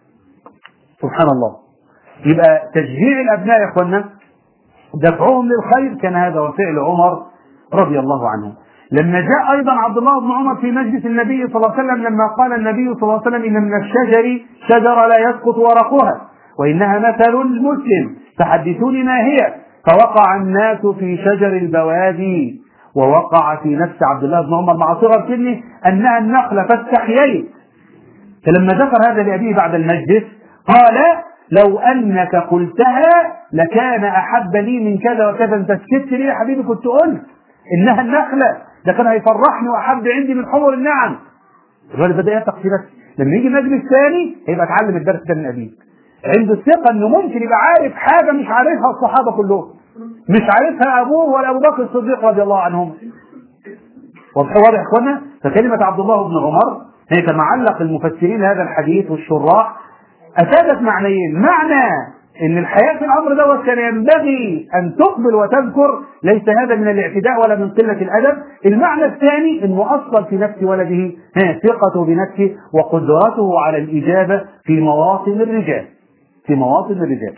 Speaker 1: سبحان الله يبقى تشجيع الابناء يا اخوانا دفعهم للخير كان هذا وفعل عمر رضي الله عنه لما جاء ايضا عبد الله بن عمر في مجلس النبي صلى الله عليه وسلم لما قال النبي صلى الله عليه وسلم ان من الشجر شجره لا يسقط ورقها وانها مثل المسلم فحدثوني ما هي فوقع الناس في شجر البوادي ووقع في نفس عبد الله بن عمر مع صغر سنه انها النخله فاستحييت فلما ذكر هذا لابيه بعد المجلس قال لو انك قلتها لكان احب لي من كذا وكذا انت سكت ليه يا حبيبي كنت قلت انها النخله ده كان هيفرحني واحب عندي من حمر النعم الولد بدا يثق في نفسه لما يجي مجلس ثاني هيبقى اتعلم الدرس ده من ابيه عنده الثقه انه ممكن يبقى عارف حاجه مش عارفها الصحابه كلهم مش عارفها ابوه ولا ابو بكر الصديق رضي الله عنهم واضح واضح يا اخوانا فكلمه عبد الله بن عمر هي كما علق المفسرين هذا الحديث والشراح افادت معنيين معنى ان الحياه في الامر دوت كان ينبغي ان تقبل وتذكر ليس هذا من الاعتداء ولا من قله الادب المعنى الثاني انه اصل في نفس ولده ها ثقته بنفسه وقدرته على الاجابه في مواطن الرجال في مواطن الرجال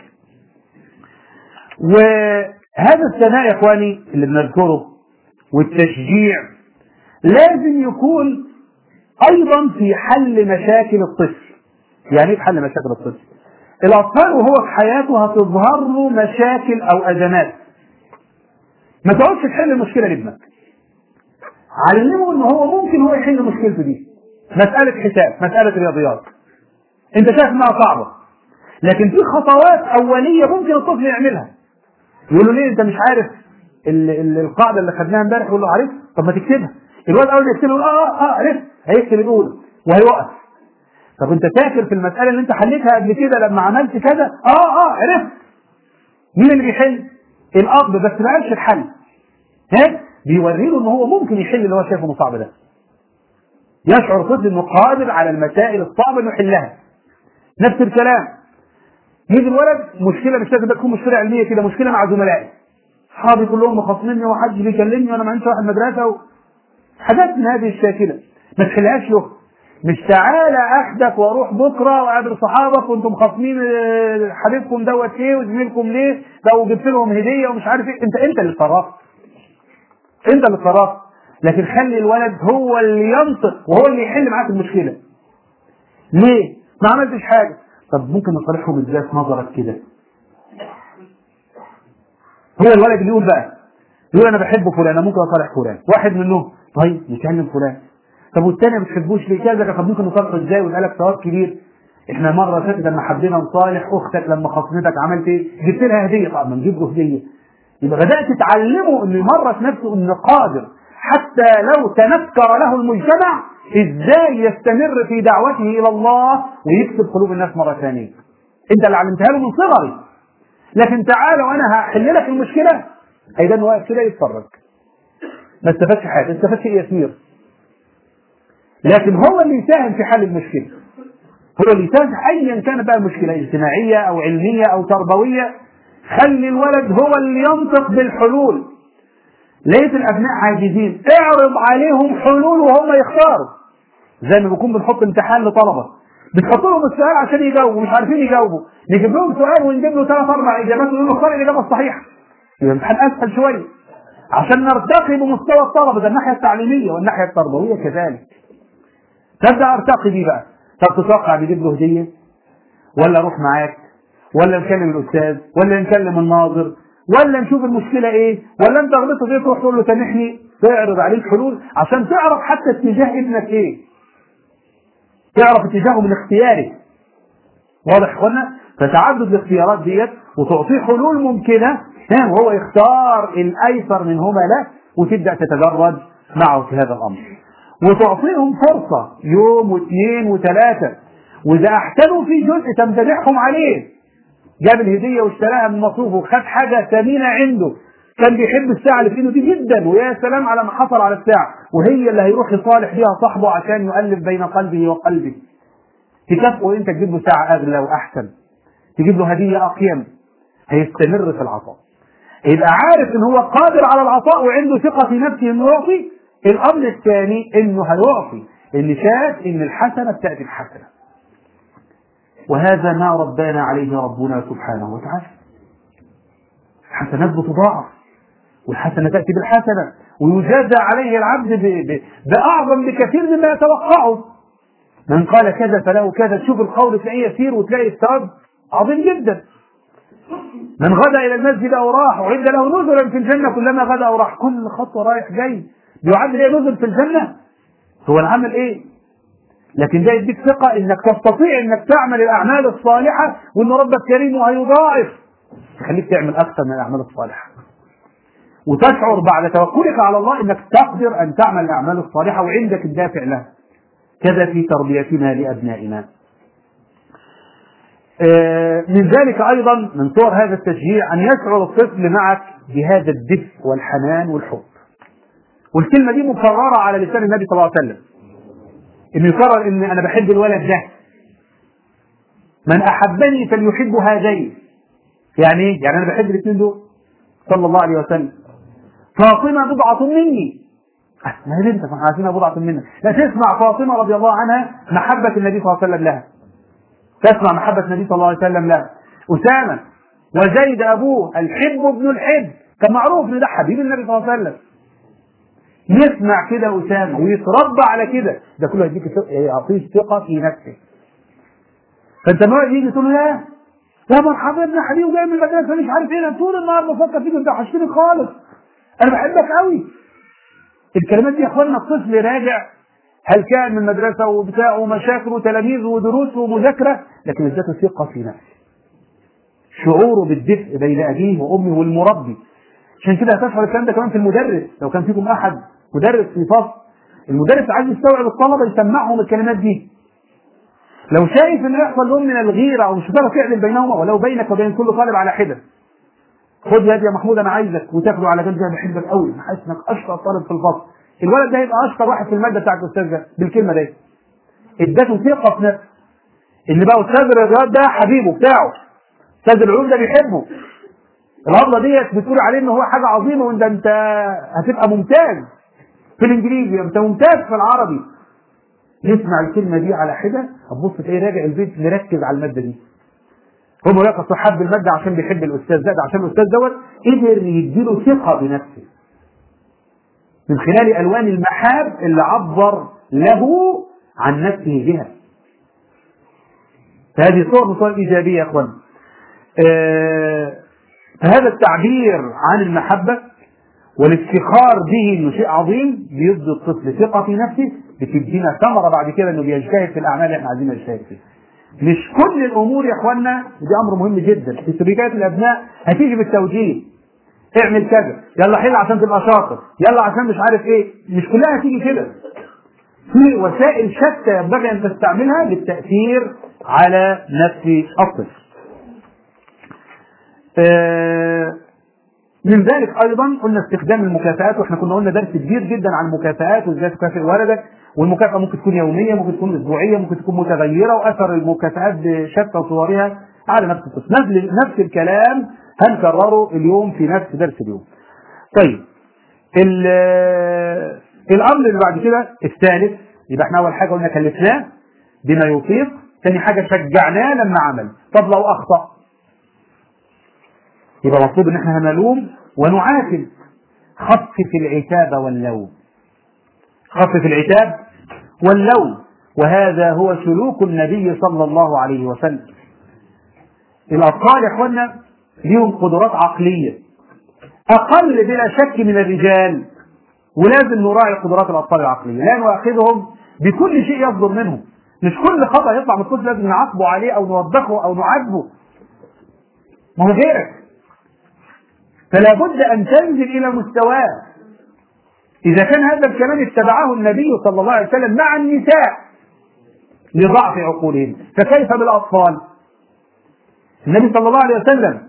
Speaker 1: وهذا الثناء يا اخواني اللي بنذكره والتشجيع لازم يكون ايضا في حل مشاكل الطفل يعني ايه في حل مشاكل الطفل الاطفال وهو في حياته هتظهر له مشاكل او ازمات ما تقعدش تحل المشكله لابنك علمه ان هو ممكن هو يحل مشكلته دي مساله حساب مساله رياضيات انت شايف انها صعبه لكن في خطوات اوليه ممكن الطفل يعملها يقول له ليه انت مش عارف ال ال القاعده اللي خدناها امبارح يقول له عارف طب ما تكتبها الواد اول ما يكتبها يقول اه اه اه عرفت هيكتب الاولى وهيوقف طب انت فاكر في المساله اللي انت حليتها قبل كده لما عملت كذا اه اه عرفت مين اللي بيحل الاب بس ما قالش الحل ها بيوري له ان هو ممكن يحل اللي هو شايفه انه صعب ده يشعر الطفل انه قادر على المسائل الصعبه انه يحلها نفس الكلام يجي الولد مشكله مش لازم تكون مشكله علميه كده مشكله مع زملائي اصحابي كلهم مخاصميني ومحدش بيكلمني وانا ما عنديش واحد مدرسه و... حاجات من هذه الشاكله ما تحلهاش له مش تعالى اخدك واروح بكره واقابل صحابك وانتم خاصمين آه، حبيبكم دوت ايه وزميلكم ليه ده وجبت لهم هديه ومش عارف ايه انت انت اللي اتصرفت انت اللي اتصرفت لكن خلي الولد هو اللي ينطق وهو اللي يحل معاك المشكله ليه؟ ما عملتش حاجه طب ممكن نصالحهم ازاي في نظرك كده هو الولد اللي يقول بقى يقول انا بحب فلان انا ممكن اصالح فلان واحد منهم طيب نكلم فلان طب والتاني ما بتحبوش ليه كذا طب ممكن نصالحه ازاي ويبقى لك ثواب كبير احنا مره فاتت لما حبينا نصالح اختك لما خصمتك عملت ايه؟ جبت لها هديه طب ما نجيب له هديه يبقى بدات تعلمه انه يمرس نفسه انه قادر حتى لو تنكر له المجتمع ازاي يستمر في دعوته الى الله ويكسب قلوب الناس مره ثانيه انت اللي علمتها له من صغري لكن تعالى وانا هحل لك المشكله هيبان واقف كده يتفرج ما استفادش حاجه استفاد شيء يسير لكن هو اللي يساهم في حل المشكله هو اللي يساهم ايا كانت بقى المشكله اجتماعيه او علميه او تربويه خلي الولد هو اللي ينطق بالحلول لقيت الابناء عاجزين اعرض عليهم حلول وهم يختاروا زي ما بنكون بنحط امتحان لطلبه بتحط لهم السؤال عشان يجاوبوا مش عارفين يجاوبوا نجيب لهم سؤال ونجيب له ثلاث اربع اجابات ونقول له اختار الاجابه الصحيحه يبقى الامتحان اسهل شويه عشان نرتقي بمستوى الطلبه ده الناحيه التعليميه والناحيه التربويه كذلك تبدا ارتقي بيه بقى طب تتوقع نجيب له هديه ولا اروح معاك ولا نكلم الاستاذ ولا نكلم الناظر ولا نشوف المشكله ايه ولا انت غلطت فيه تروح تقول له سامحني تعرض عليك حلول عشان تعرف حتى اتجاه ابنك ايه تعرف اتجاهه من اختياري واضح اخوانا فتعدد الاختيارات ديت وتعطيه حلول ممكنه ها وهو يختار الايسر منهما له وتبدا تتدرج معه في هذا الامر وتعطيهم فرصه يوم واثنين وثلاثه واذا احسنوا في جزء تمتدحهم عليه جاب الهديه واشتراها من مصروفه وخد حاجه ثمينه عنده كان بيحب الساعه اللي في ايده دي جدا ويا سلام على ما حصل على الساعه وهي اللي هيروح يصالح بيها صاحبه عشان يؤلف بين قلبه وقلبه تكافئه انت تجيب له ساعه اغلى واحسن تجيب له هديه اقيم هيستمر في العطاء يبقى عارف ان هو قادر على العطاء وعنده ثقه في نفسه انه يعطي الامر الثاني انه هيعطي اللي شاف ان الحسنه بتاتي الحسنه وهذا ما ربانا عليه ربنا سبحانه وتعالى الحسنات بتضاعف والحسنة تأتي بالحسنة ويجازى عليه العبد ب... ب... بأعظم بكثير مما يتوقعه من قال كذا فله كذا تشوف القول تلاقيه يسير وتلاقي الثواب عظيم جدا من غدا إلى المسجد أو راح وعد له نزلا في الجنة كلما غدا أو راح كل خطوة رايح جاي بيعد ليه نزل في الجنة هو العمل إيه لكن ده يديك ثقة انك تستطيع انك تعمل الاعمال الصالحة وان ربك كريم وهيضاعف يخليك تعمل اكثر من الاعمال الصالحة وتشعر بعد توكلك على الله انك تقدر ان تعمل الاعمال الصالحة وعندك الدافع لها كذا في تربيتنا لابنائنا من ذلك ايضا من صور هذا التشجيع ان يشعر الطفل معك بهذا الدفء والحنان والحب والكلمة دي مكررة على لسان النبي صلى الله عليه وسلم انه يقرر ان انا بحب الولد ده من احبني فليحب هذين يعني ايه؟ يعني انا بحب الاثنين دول صلى الله عليه وسلم فاطمه بضعه مني أه، ما هي انت احنا عارفينها بضعه منك لا تسمع فاطمه رضي الله عنها محبه النبي صلى الله عليه وسلم لها تسمع محبه النبي صلى الله عليه وسلم لها اسامه وزيد ابوه الحب ابن الحب كان معروف ان ده حبيب النبي صلى الله عليه وسلم يسمع كده اسامه ويتربى على كده ده كله هيديك يعطيه ثقه في نفسه فانت ما يجي تقول له لا يا مرحبا ابن حبيبي وجاي من المدرسه مش عارف ايه انا طول النهار بفكر فيك انت وحشتني خالص انا بحبك قوي الكلمات دي يا اخوانا الطفل راجع هل كان من مدرسه وبتاع ومشاكل وتلاميذ ودروس ومذاكره لكن ادته ثقه في نفسه شعوره بالدفء بين ابيه وامه والمربي عشان كده هتشعر الكلام ده كمان في المدرس لو كان فيكم احد مدرس في فصل المدرس عايز يستوعب الطلبه يسمعهم الكلمات دي لو شايف ان يحصل نوع من الغيره او مش هتعرف تعدل بينهما ولو بينك وبين كل طالب على حده خد يا يا محمود انا عايزك وتاخده على جنب انا بحبك قوي انا حاسس انك اشطر طالب في الفصل الولد ده هيبقى اشطر واحد في الماده بتاعت الاستاذ ده بالكلمه دي اداته ثقه في نفسه ان بقى استاذ الرياضيات ده حبيبه بتاعه استاذ العلوم ده بيحبه الهضله ديت بتقول عليه ان هو حاجه عظيمه وان ده انت هتبقى ممتاز في الانجليزي انت ممتاز في العربي يسمع الكلمه دي على حده هتبص تلاقيه راجع البيت مركز على الماده دي هو يقص حب الماده عشان بيحب الاستاذ ده, ده عشان الاستاذ دوت قدر يديله ثقه بنفسه من خلال الوان المحاب اللي عبر له عن نفسه بها فهذه صور من صور الايجابيه يا اخوان آه فهذا التعبير عن المحبه والافتخار به انه شيء عظيم بيدي الطفل ثقه في نفسه بتدينا ثمره بعد كده انه بيجتهد في الاعمال اللي احنا عايزين نجتهد فيها. مش كل الامور يا اخوانا دي امر مهم جدا في سلوكيات الابناء هتيجي بالتوجيه اعمل كذا يلا حل عشان تبقى شاطر يلا عشان مش عارف ايه مش كلها هتيجي كده في وسائل شتى ينبغي ان تستعملها للتاثير على نفس الطفل آه من ذلك ايضا قلنا استخدام المكافآت واحنا كنا قلنا درس كبير جدا عن المكافآت وازاي تكافئ ولدك والمكافأة ممكن تكون يومية ممكن تكون اسبوعية ممكن تكون متغيرة واثر المكافآت بشتى صورها على نفس الطفل نفس نفس الكلام هنكرره اليوم في نفس درس اليوم. طيب الامر اللي بعد كده الثالث يبقى احنا اول حاجه قلنا كلفناه بما يطيق ثاني حاجه شجعناه لما عمل طب لو اخطأ يبقى مطلوب ان احنا هنلوم ونعاتب خفف العتاب واللوم خفف العتاب واللوم وهذا هو سلوك النبي صلى الله عليه وسلم الاطفال يا اخوانا ليهم قدرات عقليه اقل بلا شك من الرجال ولازم نراعي قدرات الاطفال العقليه لا نؤاخذهم بكل شيء يصدر منهم مش كل خطا يطلع من الطفل لازم نعاقبه عليه او نوبخه او نعاتبه ما هو غيرك فلا بد أن تنزل إلى مستواه إذا كان هذا الكلام اتبعه النبي صلى الله عليه وسلم مع النساء لضعف عقولهم فكيف بالأطفال النبي صلى الله عليه وسلم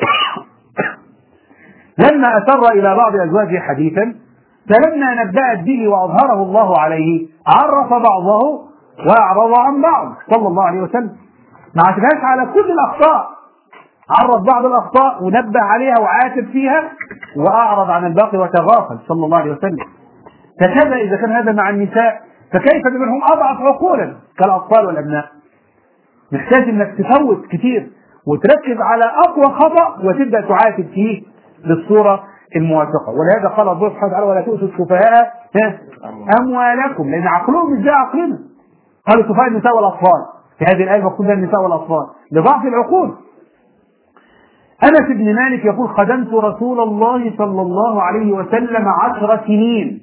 Speaker 1: لما أسر إلى بعض أزواجه حديثا فلما نبأت به وأظهره الله عليه عرف بعضه وأعرض عن بعض صلى الله عليه وسلم ما عاتبهاش على كل الأخطاء عرض بعض الاخطاء ونبه عليها وعاتب فيها واعرض عن الباقي وتغافل صلى الله عليه وسلم فكذا اذا كان هذا مع النساء فكيف بمن هم اضعف عقولا كالاطفال والابناء محتاج انك تفوت كتير وتركز على اقوى خطا وتبدا تعاتب فيه بالصوره الموافقه ولهذا قال الله سبحانه وتعالى ولا تؤتوا السفهاء اموالكم لان عقلهم مش زي عقلنا قال السفهاء النساء والاطفال في هذه الايه مقصود بها النساء والاطفال لضعف العقول أنس بن مالك يقول خدمت رسول الله صلى الله عليه وسلم عشر سنين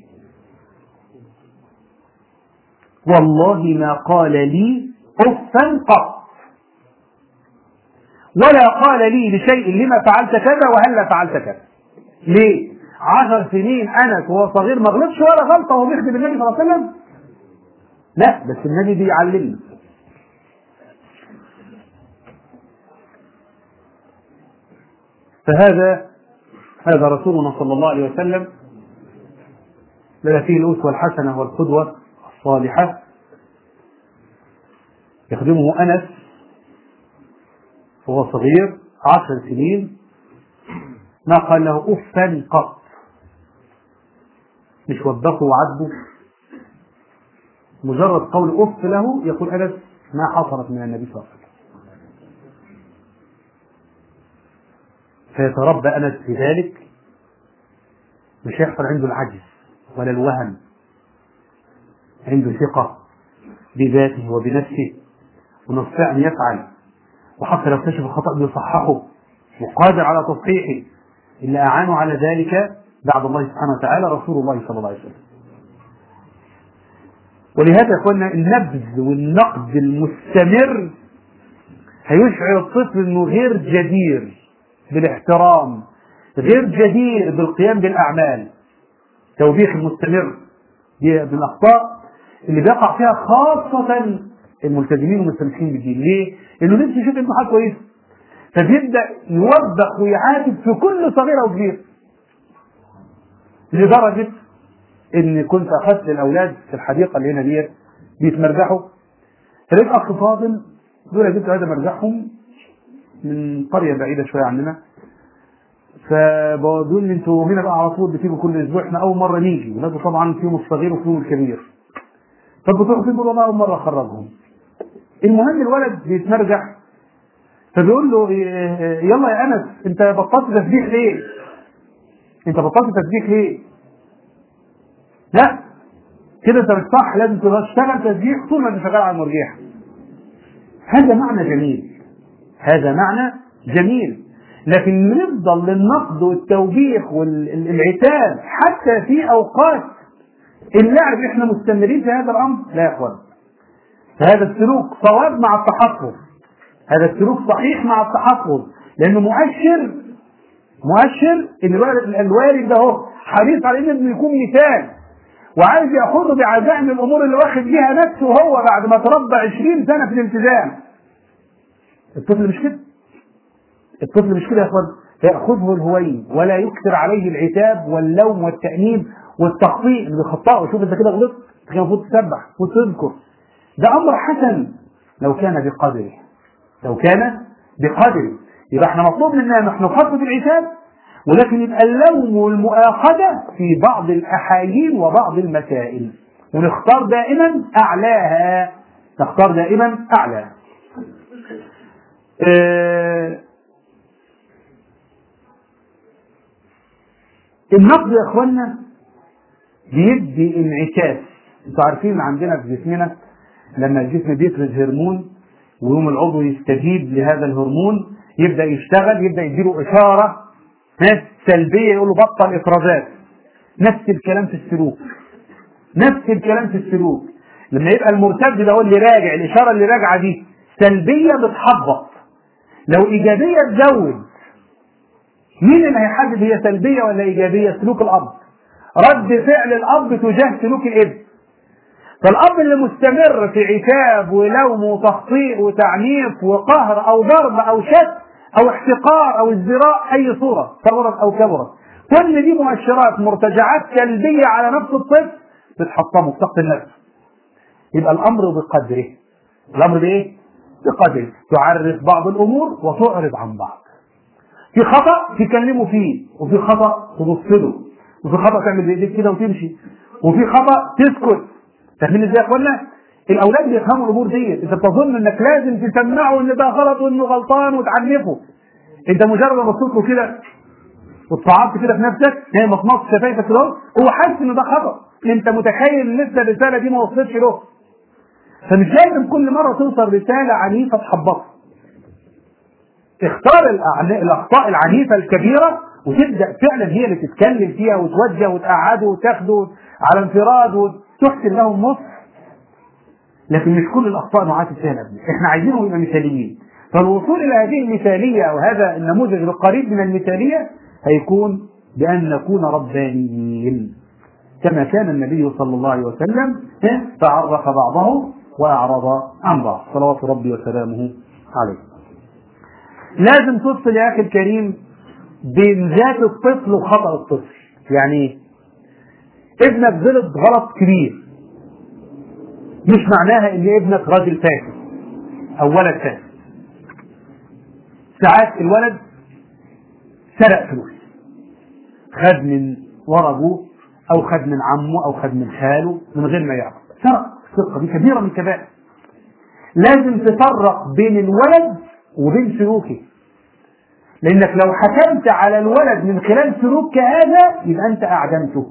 Speaker 1: والله ما قال لي أفا قط ولا قال لي لشيء لما فعلت كذا وهلا فعلت كذا ليه عشر سنين أنس وهو صغير ما غلطش ولا غلطة وهو بيخدم النبي صلى الله عليه وسلم لا بس النبي بيعلمنا فهذا هذا رسولنا صلى الله عليه وسلم لنا فيه الأسوة الحسنة والقدوة الصالحة يخدمه أنس وهو صغير عشر سنين ما قال له أفا قط مش وبخه وعاتبه مجرد قول أف له يقول أنس ما حصلت من النبي صلى الله عليه وسلم فيتربى أنس في ذلك مش هيحصل عنده العجز ولا الوهن عنده ثقة بذاته وبنفسه ونستطيع أن يفعل وحتى لو اكتشف الخطأ بيصححه وقادر على تصحيحه اللي أعانوا على ذلك بعد الله سبحانه وتعالى رسول الله صلى الله عليه وسلم ولهذا يا اخوانا النبذ والنقد المستمر هيشعر الطفل انه غير جدير بالاحترام غير جدير بالقيام بالاعمال توبيخ المستمر دي من الاخطاء اللي بيقع فيها خاصة الملتزمين والمستمسكين بالدين ليه؟ انه نفسه يشوف انه حاجه كويسه فبيبدا يوبخ ويعاتب في كل صغيره وكبيره لدرجه ان كنت اخذت للاولاد في الحديقه اللي هنا ديت بيتمرجحوا فلقيت اخ فاضل دول جبت هذا مرجحهم من قريه بعيده شويه عننا فبقول لي انتوا هنا بقى على طول بتيجوا كل اسبوع احنا اول مره نيجي ولاد طبعا فيهم الصغير وفيهم الكبير طب بتروحوا فين بقول اول مره اخرجهم المهم الولد بيتمرجح فبيقول له يلا يا انس انت بطلت تسبيح ليه؟ انت بطلت تسبيح ليه؟ لا كده انت مش صح لازم تشتغل تسبيح طول ما انت شغال على المرجيحه هذا معنى جميل هذا معنى جميل لكن نفضل للنقد والتوبيخ والعتاب حتى في اوقات اللعب احنا مستمرين في هذا الامر لا يا اخوان فهذا السلوك صواب مع التحفظ هذا السلوك صحيح مع التحفظ لانه مؤشر مؤشر ان الوالد ده هو حريص على ان ابنه يكون مثال وعايز ياخذه بعزائم الامور اللي واخد بيها نفسه هو بعد ما تربى 20 سنه في الالتزام الطفل مش كده الطفل مش كده يا اخوان فيأخذه الهوين ولا يكثر عليه العتاب واللوم والتأنيب والتخطيء اللي بيخطئه شوف انت كده غلطت كان المفروض تسبح وتذكر ده امر حسن لو كان بقدره لو كان بقدره يبقى احنا مطلوب منا نحن نخفف العتاب ولكن يبقى اللوم والمؤاخذة في بعض الأحايين وبعض المسائل ونختار دائما أعلاها نختار دائما أعلاها اه النقد يا اخوانا بيدي انعكاس انتوا عارفين عندنا في جسمنا لما الجسم بيفرز هرمون ويوم العضو يستجيب لهذا الهرمون يبدا يشتغل يبدا يديله اشاره سلبيه يقول له بطل افرازات نفس الكلام في السلوك نفس الكلام في السلوك لما يبقى المرتد ده هو اللي راجع الاشاره اللي راجعه دي سلبيه بتحبط لو ايجابيه تزود مين اللي هيحدد هي سلبيه ولا ايجابيه سلوك الاب رد فعل الاب تجاه سلوك الابن فالاب اللي مستمر في عتاب ولوم وتخطيء وتعنيف وقهر او ضرب او شتم او احتقار او ازدراء اي صوره صغرت او كبرت كل دي مؤشرات مرتجعات سلبيه على نفس الطفل بتحطمه بطاقه النفس يبقى الامر بقدره الامر بايه؟ بقدره تعرف بعض الامور وتعرض عن بعض في خطا تكلمه فيه وفي خطا تبص له وفي خطا تعمل بايديك كده وتمشي وفي خطا تسكت فاهمين ازاي يا اخوانا؟ الاولاد بيفهموا الامور ديت انت بتظن انك لازم تسمعه ان ده غلط وانه غلطان وتعنفه انت مجرد ما بصيت له كده وتصعبت كده في نفسك هي مطمط شفايفك كده هو حاسس ان ده خطا انت متخيل ان لسه الرساله دي ما وصلتش له فمش لازم كل مره توصل رساله عنيفه تحبطه اختار الاخطاء العنيفه الكبيره وتبدا فعلا هي اللي تتكلم فيها وتوجه وتقعده وتاخده على انفراد وتحسن له النصح لكن مش كل الاخطاء نعاتب فيها الابناء احنا عايزينهم يبقى مثاليين فالوصول الى هذه المثاليه او هذا النموذج القريب من المثاليه هيكون بان نكون ربانيين كما كان النبي صلى الله عليه وسلم تعرف بعضه واعرض عن بعض صلوات ربي وسلامه عليه لازم تفصل يا اخي الكريم بين ذات الطفل وخطا الطفل يعني ايه ابنك غلط غلط كبير مش معناها ان ابنك راجل فاسد او ولد فاسد ساعات الولد سرق فلوس خد من ورا ابوه او خد من عمه او خد من خاله من غير ما يعرف سرق السرقه دي كبيره من الكبائر لازم تفرق بين الولد وبين سلوكه لانك لو حكمت على الولد من خلال سلوك هذا يبقى انت اعدمته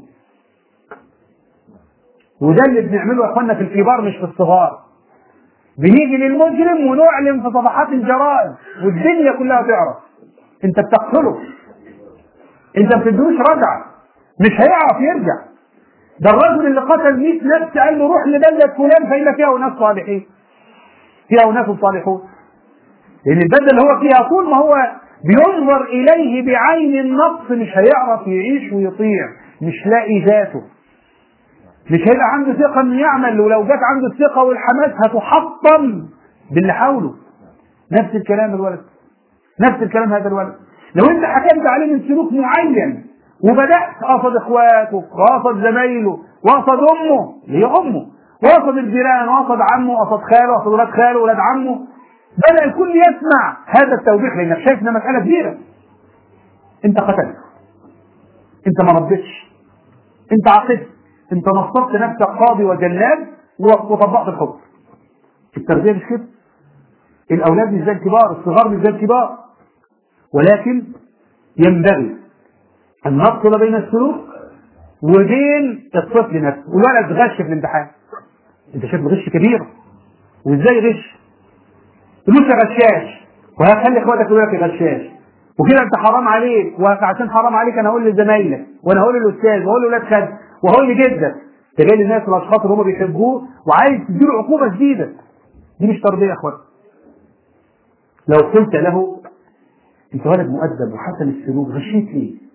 Speaker 1: وده اللي بنعمله يا اخوانا في الكبار مش في الصغار بنيجي للمجرم ونعلن في صفحات الجرائد والدنيا كلها تعرف انت بتقتله انت ما بتدوش رجعه مش هيعرف يرجع ده الرجل اللي قتل 100 نفس قال له روح لبلد فلان فإن فيها أناس صالحين فيها أناس صالحون لأن البلد اللي هو فيها طول ما هو بينظر إليه بعين النقص مش هيعرف يعيش ويطيع مش لاقي ذاته مش هيبقى عنده ثقة إنه يعمل ولو جت عنده الثقة والحماس هتحطم باللي حوله نفس الكلام الولد نفس الكلام هذا الولد لو انت حكمت عليه من سلوك معين وبدأت قصد اخواته وقصد زمايله وقصد امه اللي هي امه وقصد الجيران وقصد عمه وقصد خاله وقصد ولاد خاله ولاد عمه بدأ الكل يسمع هذا التوبيخ لانك شايف انها مسألة كبيرة انت قتلت انت ما ردتش انت عقدت انت نصبت نفسك قاضي وجلاد وطبقت الحكم التربية مش كده الاولاد مش زي الكبار الصغار مش زي الكبار ولكن ينبغي أن نفصل بين السلوك وبين الطفل نفسه والولد غش في الامتحان انت شايف الغش كبير وازاي غش فلوس غشاش وهخلي اخواتك يقول لك غشاش وكده انت حرام عليك وعشان حرام عليك انا هقول لزمايلك وانا هقول للاستاذ وهقول لاولاد خالد وهقول لجدك ده جاي للناس والاشخاص اللي هم بيحبوه وعايز تديله عقوبه شديده دي مش تربيه يا اخوان لو قلت له انت ولد مؤدب وحسن السلوك غشيت ليه؟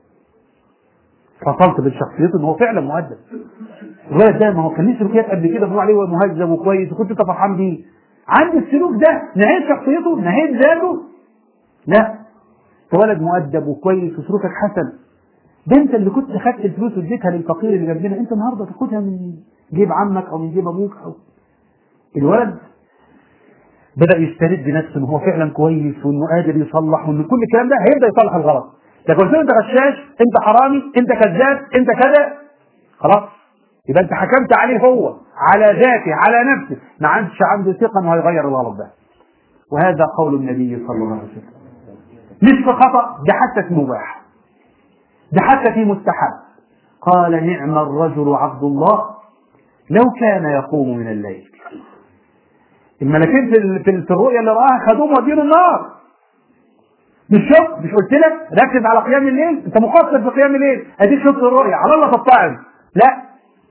Speaker 1: فصلت بشخصيته ان هو فعلا مؤدب الولد ده ما هو كان ليه سلوكيات قبل كده بنقول عليه هو مهذب وكويس وكنت انت فرحان بيه عند السلوك ده نهيت شخصيته نهيت ذاته لا انت ولد مؤدب وكويس وسلوكك حسن ده انت اللي كنت خدت الفلوس واديتها للفقير اللي جنبنا انت النهارده تاخدها من جيب عمك او من جيب ابوك او الولد بدا يسترد بنفسه ان هو فعلا كويس وانه قادر يصلح وان كل الكلام ده هيبدا يصلح الغلط لكن قلت له انت غشاش انت حرامي انت كذاب انت كذا خلاص يبقى انت حكمت عليه هو على ذاته على نفسه ما عادش عنده ثقه انه هيغير الغلط ده وهذا قول النبي صلى الله عليه وسلم مش في خطا ده حتى في مباح ده حتى في مستحب قال نعم الرجل عبد الله لو كان يقوم من الليل الملكين في في الرؤيا اللي راها خدوه ودينه النار مش شفت مش قلت لك ركز على قيام الليل انت مقصر في قيام الليل اديك شفت الرؤيا على الله تتعظ لا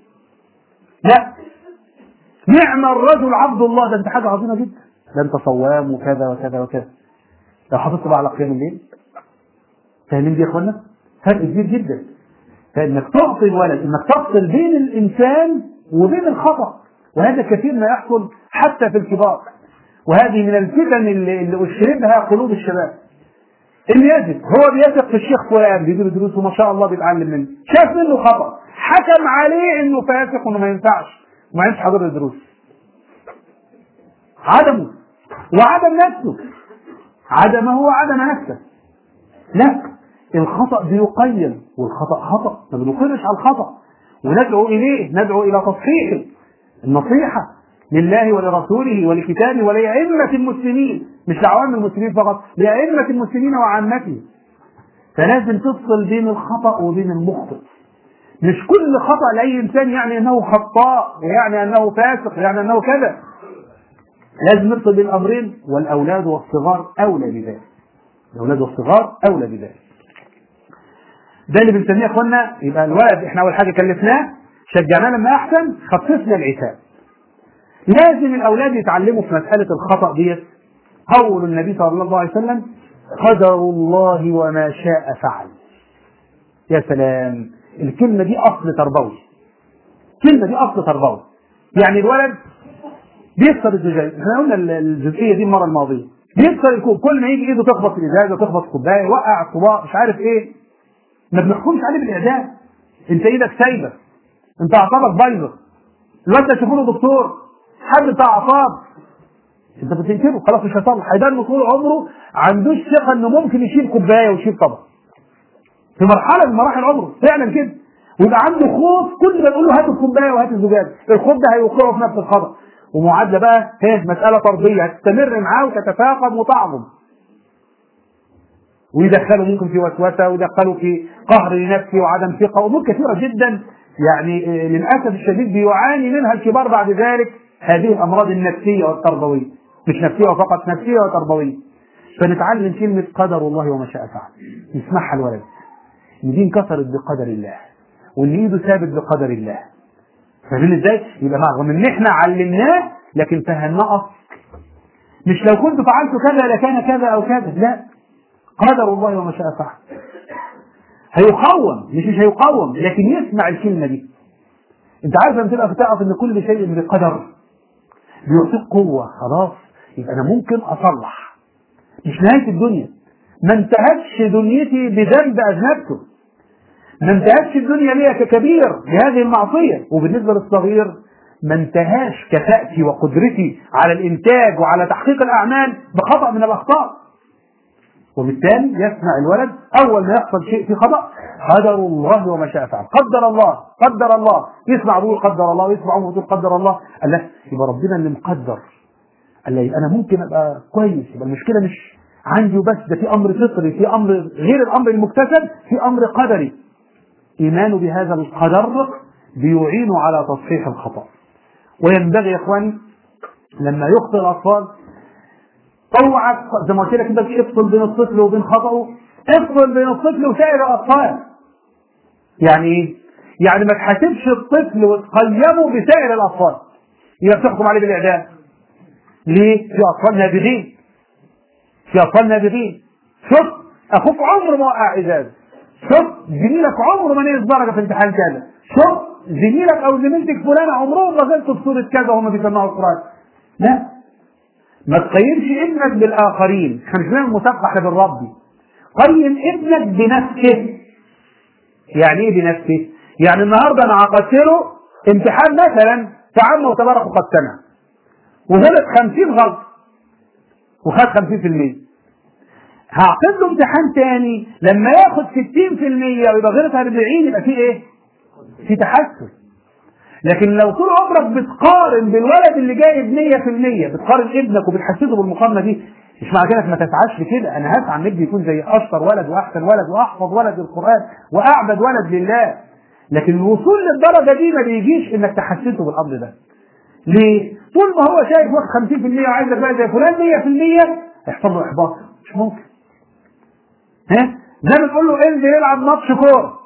Speaker 1: لا نعم الرجل عبد الله ده انت حاجه عظيمه جدا ده انت صوام وكذا وكذا وكذا لو حافظت بقى على قيام الليل فاهمين دي يا اخوانا؟ فرق كبير جدا فانك تعطي الولد انك تفصل بين الانسان وبين الخطا وهذا كثير ما يحصل حتى في الكبار وهذه من الفتن اللي, اللي اشربها قلوب الشباب اللي يجد هو بيثق في الشيخ فلان بيديله دروس وما شاء الله بيتعلم منه شاف منه خطا حكم عليه انه فاسق وانه ما ينفعش وما ينفعش حضور الدروس عدمه وعدم نفسه عدمه وعدم نفسه لا الخطأ بيقيم والخطأ خطأ ما بنقرش على الخطأ وندعو إليه ندعو إلى تصحيحه النصيحة لله ولرسوله ولكتابه ولأئمة المسلمين مش لعوام المسلمين فقط لأئمة المسلمين وعامته فلازم تفصل بين الخطأ وبين المخطئ مش كل خطأ لأي إنسان يعني أنه خطاء ويعني أنه فاسق يعني أنه كذا لازم نفصل بين الأمرين والأولاد والصغار أولى بذلك الأولاد والصغار أولى بذلك ده اللي بنسميه يا اخوانا يبقى الولد احنا اول حاجه كلفناه شجعناه لما احسن خففنا العتاب لازم الاولاد يتعلموا في مساله الخطا ديت قول النبي صلى الله عليه وسلم قدر الله وما شاء فعل يا سلام الكلمه دي اصل تربوي الكلمه دي اصل تربوي يعني الولد بيكسر الزجاج احنا قلنا الجزئيه دي المره الماضيه بيكسر الكوب كل ما يجي ايده تخبط في الازازه تخبط في كوبايه يوقع الطباق مش عارف ايه ما بنحكمش عليه بالاعدام انت ايدك سايبه انت اعصابك بايظه الواد ده تشوفوا له دكتور حد بتاع اعصاب انت بتنكره خلاص مش هيصلح هيدان طول عمره عندوش ثقه انه ممكن يشيل كوبايه ويشيل طبق في مرحله من مراحل عمره فعلا كده ويبقى عنده خوف كل ما نقول له هات الكوبايه وهات الزجاج الخوف ده هيوقعه في نفس الخطا ومعادله بقى هي مساله طرديه هتستمر معاه وتتفاقم وتعظم ويدخله ممكن في وسوسه ويدخله في قهر لنفسه وعدم ثقه امور كثيره جدا يعني للاسف الشديد بيعاني منها الكبار بعد ذلك هذه الامراض النفسيه والتربويه مش نفسيه فقط نفسيه وتربويه فنتعلم كلمه قدر الله وما شاء فعل يسمعها الولد ان دي انكسرت بقدر الله وان ايده ثابت بقدر الله فاهمين ازاي؟ يبقى رغم ان احنا علمناه لكن فهمناه اصل مش لو كنت فعلت كذا لكان كذا او كذا لا قدر الله وما شاء فعل هيقاوم مش مش هيقاوم لكن يسمع الكلمه دي انت عارف لما تبقى بتعرف ان كل شيء بقدر بيعطيك قوه خلاص يبقى انا ممكن اصلح مش نهايه الدنيا ما انتهتش دنيتي بذنب اذنبته ما انتهتش الدنيا ليا ككبير بهذه المعصيه وبالنسبه للصغير ما انتهاش كفاءتي وقدرتي على الانتاج وعلى تحقيق الاعمال بخطا من الاخطاء وبالتالي يسمع الولد اول ما يحصل شيء في خطا قدر الله وما شاء فعل قدر الله قدر الله يسمع ابوه قدر الله ويسمع امه تقول قدر الله قال له يبقى ربنا اللي مقدر قال له انا ممكن ابقى كويس يبقى المشكله مش عندي وبس ده في امر فطري في امر غير الامر المكتسب في امر قدري ايمانه بهذا القدر بيعينه على تصحيح الخطا وينبغي يا اخواني لما يخطئ الاطفال اوعى زي ما قلت لك انت افصل بين الطفل وبين خطأه افصل بين الطفل وسائر الاطفال يعني ايه؟ يعني ما تحاسبش الطفل وتقيمه بسائر الاطفال يبقى بتحكم عليه بالاعدام ليه؟ في اطفال نابغين في اطفال نابغين شوف اخوك عمره ما وقع ازاز شوف زميلك عمره ما نقص درجه في امتحان كذا شوف زميلك او زميلتك فلانه عمرهم ما غلطوا في سوره كذا وهم بيسمعوا القران لا ما تقيمش ابنك بالاخرين احنا مش بنعمل مسابقه احنا بنربي قيم ابنك بنفسه يعني ايه بنفسه يعني النهارده انا عقدت له امتحان مثلا في عامه وتبارك وقد سمع وغلط 50 غلط وخد 50% هعقد له امتحان تاني لما ياخد 60% ويبقى غلط 40 يبقى في ايه؟ في تحسن لكن لو طول عمرك بتقارن بالولد اللي جايب 100% بتقارن ابنك وبتحسسه بالمقارنه دي مش معنى كده ما تسعاش لكده انا هسعى ان ابني يكون زي اشطر ولد واحسن ولد واحفظ ولد القران واعبد ولد لله لكن الوصول للدرجه دي ما بيجيش انك تحسسه بالامر ده ليه؟ طول ما هو شايف واخد 50% وعايزك بقى زي فلان 100% هيحصل له احباط مش ممكن ها؟ زي ما تقول له انزل يلعب ماتش كوره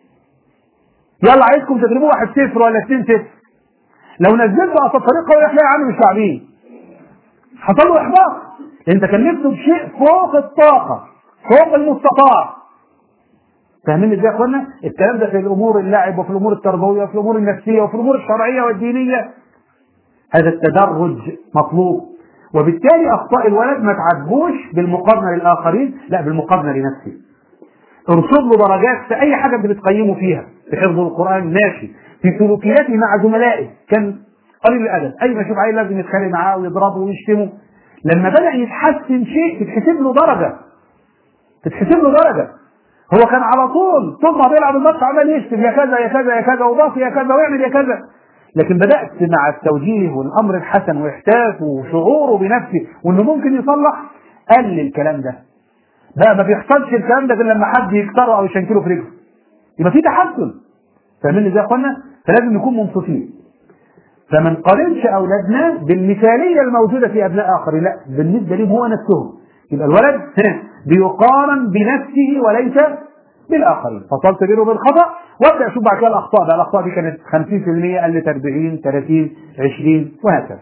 Speaker 1: يلا عايزكم تضربوه واحد صفر ولا اتنين صفر لو نزلته على الطريق قوي يحيى عنه مش لاعبين حصل له احباط انت كلفته بشيء فوق الطاقه فوق المستطاع فاهمين ازاي يا اخوانا؟ الكلام ده في الامور اللعب وفي الامور التربويه وفي الامور النفسيه وفي الامور الشرعيه والدينيه هذا التدرج مطلوب وبالتالي اخطاء الولد ما تعاتبوش بالمقارنه للاخرين لا بالمقارنه لنفسه ارصد له درجات في اي حاجه انت بتقيمه فيها في حفظ القران ماشي في سلوكياته مع زملائه كان قليل الادب اي ما يشوف عيل لازم يتخانق معاه ويضربه ويشتمه لما بدا يتحسن شيء تتحسب له درجه تتحسب له درجه هو كان على طول طول ما بيلعب الماتش عمال يشتم يا كذا يا كذا يا كذا وضاف يا كذا ويعمل يا كذا لكن بدات مع التوجيه والامر الحسن واحساسه وشعوره بنفسه وانه ممكن يصلح قل الكلام ده بقى ما بيحصلش الكلام ده غير لما حد يكسره او يشنكله في رجله يبقى في تحسن فاهمين ازاي يا اخوانا فلازم نكون منصفين فما نقارنش اولادنا بالمثاليه الموجوده في ابناء اخرين لا بالنسبه لهم هو نفسهم يبقى الولد بيقارن بنفسه وليس بالاخرين فصلت بينه بالخطا وابدا اشوف بعد كده الاخطاء بقى الاخطاء دي كانت 50% قلت 40 30 20 وهكذا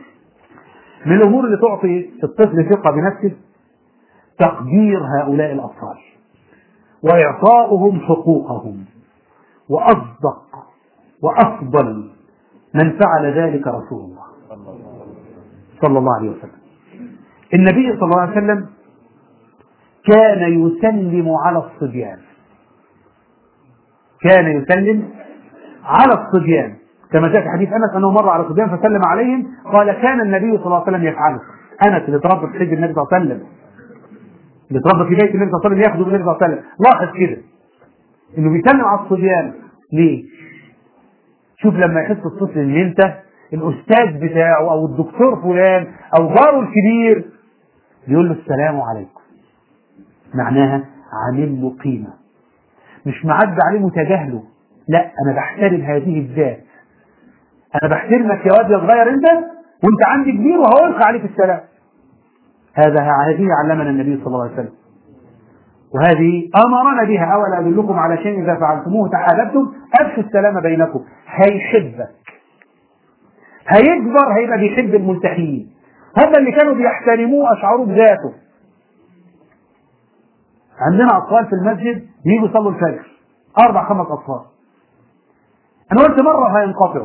Speaker 1: من الامور اللي تعطي الطفل ثقه بنفسه تقدير هؤلاء الاطفال واعطاؤهم حقوقهم واصدق وافضل من فعل ذلك رسول الله صلى الله عليه وسلم النبي صلى الله عليه وسلم كان يسلم على الصبيان كان يسلم على الصبيان كما جاء في حديث انس انه مر على الصبيان فسلم عليهم قال كان النبي صلى الله عليه وسلم يفعله انس اللي تربى في حجر النبي صلى الله عليه وسلم اللي اتربى في بيت النبي صلى الله عليه وسلم ياخده من النبي صلى الله عليه وسلم لاحظ كده انه بيسلم على الصبيان ليه؟ شوف لما يحس الطفل ان انت الاستاذ بتاعه او الدكتور فلان او جاره الكبير بيقول له السلام عليكم معناها عامل له قيمه مش معدي عليه متجاهله لا انا بحترم هذه الذات انا بحترمك يا واد يا صغير انت وانت عندي كبير وهوقع عليك السلام هذا هذه علمنا النبي صلى الله عليه وسلم وهذه امرنا بها اولا ادلكم على شيء اذا فعلتموه تحاببتم افشوا السلام بينكم هيحبك هيكبر هيبقى بيحب الملتحين هم اللي كانوا بيحترموه اشعروا بذاته عندنا اطفال في المسجد يجوا يصلوا الفجر اربع خمس اطفال انا قلت مره هينقطعوا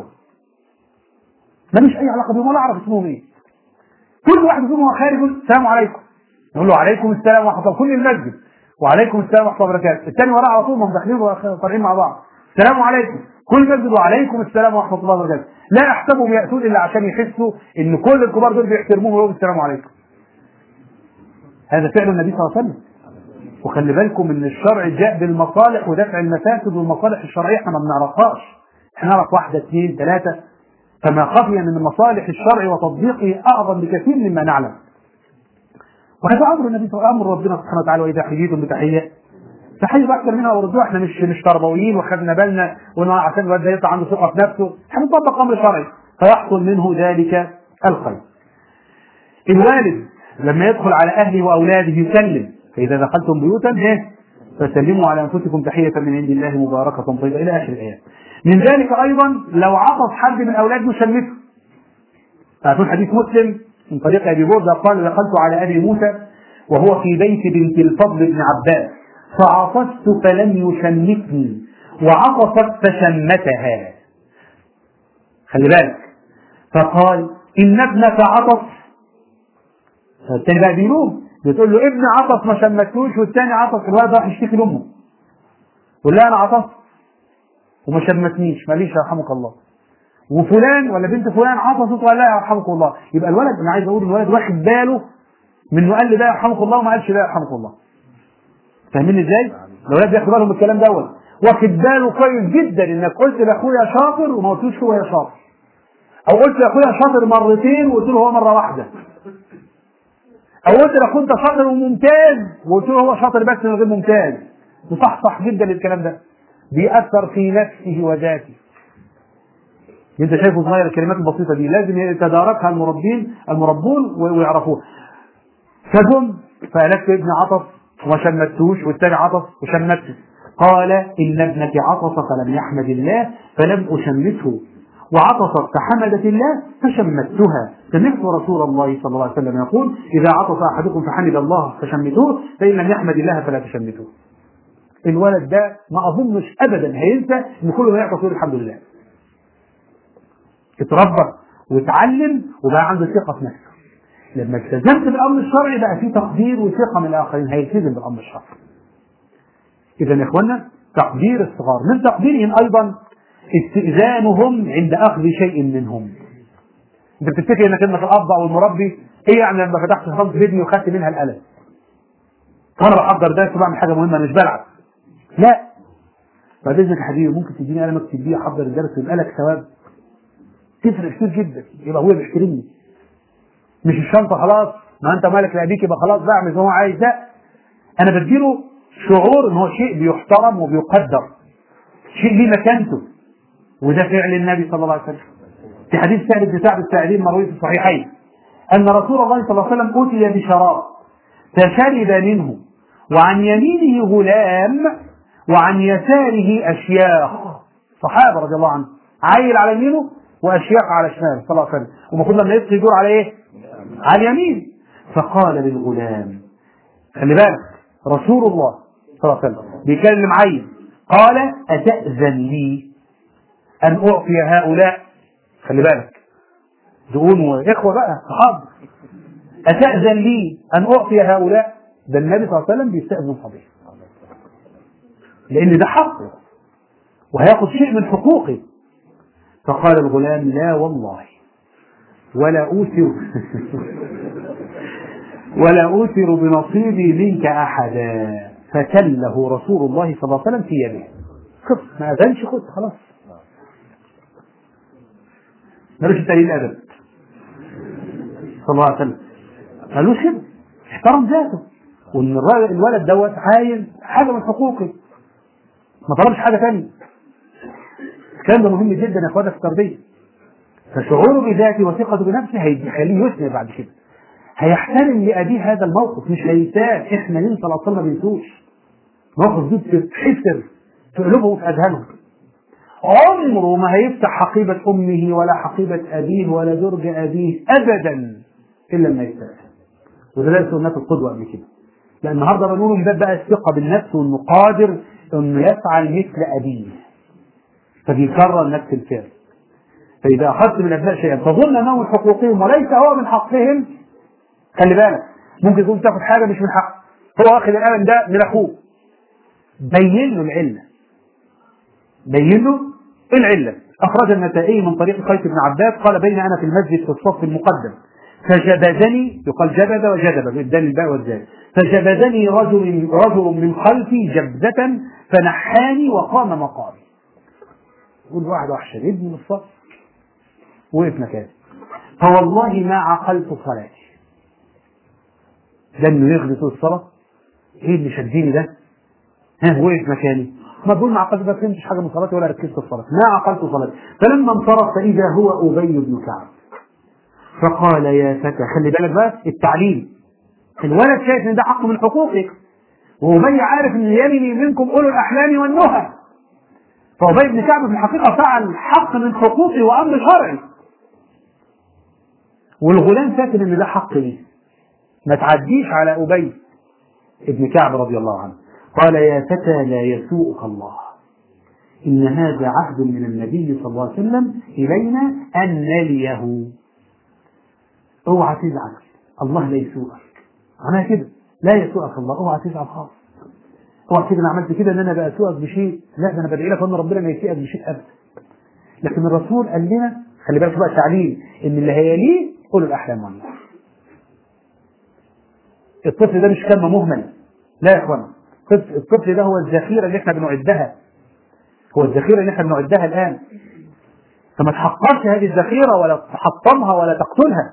Speaker 1: ماليش اي علاقه بهم ولا اعرف اسمهم ايه كل واحد فيهم وهو خارج يقول السلام عليكم يقول له عليكم السلام ورحمه الله كل المسجد وعليكم السلام ورحمه الله وبركاته الثاني وراه على طول ما هم داخلين وطالعين مع بعض السلام عليكم كل المسجد وعليكم السلام ورحمه الله وبركاته لا احسبهم ياتون الا عشان يحسوا ان كل الكبار دول بيحترموه ويقولوا السلام عليكم هذا فعل النبي صلى الله عليه وسلم وخلي بالكم ان الشرع جاء بالمصالح ودفع المفاسد والمصالح الشرعيه احنا ما بنعرفهاش احنا نعرف واحده اثنين ثلاثه فما خفي من مصالح الشرع وتطبيقه اعظم بكثير مما نعلم وهذا امر النبي صلى الله عليه وسلم امر ربنا سبحانه وتعالى واذا حييتم بتحيه تحيه اكثر منها وردوها احنا مش مش تربويين وخدنا بالنا وانه عشان الواد ده يطلع عنده ثقه في نفسه احنا بنطبق امر شرعي فيحصل منه ذلك الخير الوالد لما يدخل على اهله واولاده يسلم فاذا دخلتم بيوتا ايه فسلموا على انفسكم تحيه من عند الله مباركه طيبه الى اخر الايات من ذلك ايضا لو عطف حد من اولاده شمته تعرفون حديث مسلم من طريق ابي برده قال دخلت على ابي موسى وهو في بيت بنت الفضل بن عباس فعطست فلم يشمتني وعطست فشمتها خلي بالك فقال ان ابنك عطس الثاني بقى بيلوم بتقول له ابن عطس ما شمتوش والثاني عطس الولد راح يشتكي لامه يقول لها انا عطست وما شمتنيش ماليش يرحمك الله وفلان ولا بنت فلان عطست ولا لا يرحمك الله يبقى الولد انا عايز اقول الولد واخد باله من انه قال لي ده يرحمك الله وما قالش ده يرحمك الله فاهمين ازاي؟ الولاد بياخدوا بالهم من الكلام دوت واخد باله كويس جدا انك قلت لاخويا شاطر وما قلتوش هو يا شاطر او قلت لاخويا شاطر مرتين وقلت له هو مره واحده او قلت لاخويا انت شاطر وممتاز وقلت له هو شاطر بس من غير ممتاز مصحصح جدا الكلام ده بيأثر في نفسه وذاته انت شايفه صغير الكلمات البسيطه دي لازم يتداركها المربين المربون ويعرفوها فجم فألفت ابن عطف وما شمتوش والتاني عطف وشمته قال إن ابنك عطس فلم يحمد الله فلم أشمته وعطست فحمدت الله فشمتها سمعت رسول الله صلى الله عليه وسلم يقول إذا عطس أحدكم فحمد الله فشمتوه فإن لم يحمد الله فلا تشمتوه الولد ده ما أظنش أبدا هينسى إن كل ما يعطس يقول الحمد لله اتربى واتعلم وبقى عنده ثقة في نفسه لما التزمت بالامر الشرعي بقى في تقدير وثقه من الاخرين هيلتزم بالامر الشرعي. اذا يا اخوانا تقدير الصغار من تقديرهم ايضا استئذانهم عند اخذ شيء منهم. انت بتفتكر انك انك الاب او المربي ايه يعني لما فتحت شنطه ابني وخدت منها القلم؟ وانا بحضر درس وبعمل حاجه مهمه مش بلعب. لا بعد اذنك يا حبيبي ممكن تديني قلم اكتب بيه احضر الدرس ويبقى لك ثواب. تفرق كتير جدا يبقى هو بيحترمني مش الشنطه خلاص ما انت مالك لابيك يبقى خلاص بقى اعمل زي ما هو عايز لا انا بديله شعور ان هو شيء بيحترم وبيقدر شيء ليه مكانته وده فعل النبي صلى الله عليه وسلم في حديث سهل بن سعد الساعدين مروي في الصحيحين ان رسول الله صلى الله عليه وسلم اوتي بشراب فشرب منه وعن يمينه غلام وعن يساره اشياخ صحابه رضي الله عنهم عيل على يمينه واشياخ على شماله صلى الله عليه وسلم ومفروض لما يسقي يدور على ايه؟ على اليمين فقال للغلام خلي بالك رسول الله صلى الله عليه وسلم بيكلم عين قال أتأذن لي أن أعطي هؤلاء خلي بالك دقون إخوة بقى صحاب أتأذن لي أن أعطي هؤلاء ده النبي صلى الله عليه وسلم بيستأذن صبي لأن ده حقه وهياخد شيء من حقوقه فقال الغلام لا والله ولا أوثر ولا أوثر بنصيبي منك أحدا فكله رسول الله صلى الله عليه وسلم في يده خف ما أذنش خد خلاص ملوش دليل أبدا صلى الله عليه وسلم ملوش كده احترم ذاته وان الولد دوت عايز حاجه من حقوقه ما طلبش حاجه ثانيه الكلام ده مهم جدا يا اخوانا في التربيه فشعوره بذاته وثقته بنفسه هيخليه يثني بعد كده هيحترم لأبيه هذا الموقف مش هينساه احنا ليه صلى الله عليه وسلم ما بينسوش موقف دي بتتحسر في قلوبهم وفي اذهانهم عمره ما هيفتح حقيبة أمه ولا حقيبة أبيه ولا درج أبيه أبدا إلا لما يستأذن وده ليس سنة القدوة قبل كده لأن النهارده بنقول من باب بقى الثقة بالنفس وإنه قادر إنه يفعل مثل أبيه فبيكرر نفس الفعل فإذا أخذت من الأبناء شيئا تظن أنه من حقوقهم وليس هو من حقهم خلي بالك ممكن تكون تاخد حاجة مش من حقه هو واخد القلم ده من أخوه بين له العلة بين له العلة أخرج النسائي من طريق قيس بن عباس قال بين أنا في المسجد في الصف المقدم فجبذني يقال جبذ وجذب بالدال الباء والدال فجبذني رجل رجل من خلفي جبذة فنحاني وقام مقامي يقول واحد واحد ابني من الصف وقف مكاني فوالله ما عقلت صلاتي ده انه يغلط الصلاة ايه اللي شدني ده ها وقف مكاني ما بقول ما عقلت ما فهمتش حاجه من صلاتي ولا ركزت في صلاتي ما عقلت صلاتي فلما انصرف فاذا هو ابي بن كعب فقال يا فتى خلي بالك بقى التعليم الولد شايف ان ده حق من حقوقك وابي عارف ان يلي منكم اولو الاحلام والنهى فابي بن كعب في الحقيقه فعل حق من حقوقي وامر شرعي والغلام فاكر ان ده حق ليه ما تعديش على ابي ابن كعب رضي الله عنه قال يا فتى لا يسوءك الله إن هذا عهد من النبي صلى الله عليه وسلم إلينا أن نليه اوعى تزعل الله لا يسوءك معناها كده لا يسوءك الله اوعى تزعل خالص اوعى كده انا عملت كده ان انا بسوءك بشيء لا ده انا بدعي لك ان ربنا ما يسيئك بشيء ابدا لكن الرسول قال لنا خلي بالك بقى التعليم ان اللي هيليه قولوا الاحلام والله الطفل ده مش كلمه مهمل لا يا اخوانا الطفل ده هو الذخيره اللي احنا بنعدها هو الذخيره اللي احنا بنعدها الان فما تحقرش هذه الذخيره ولا تحطمها ولا تقتلها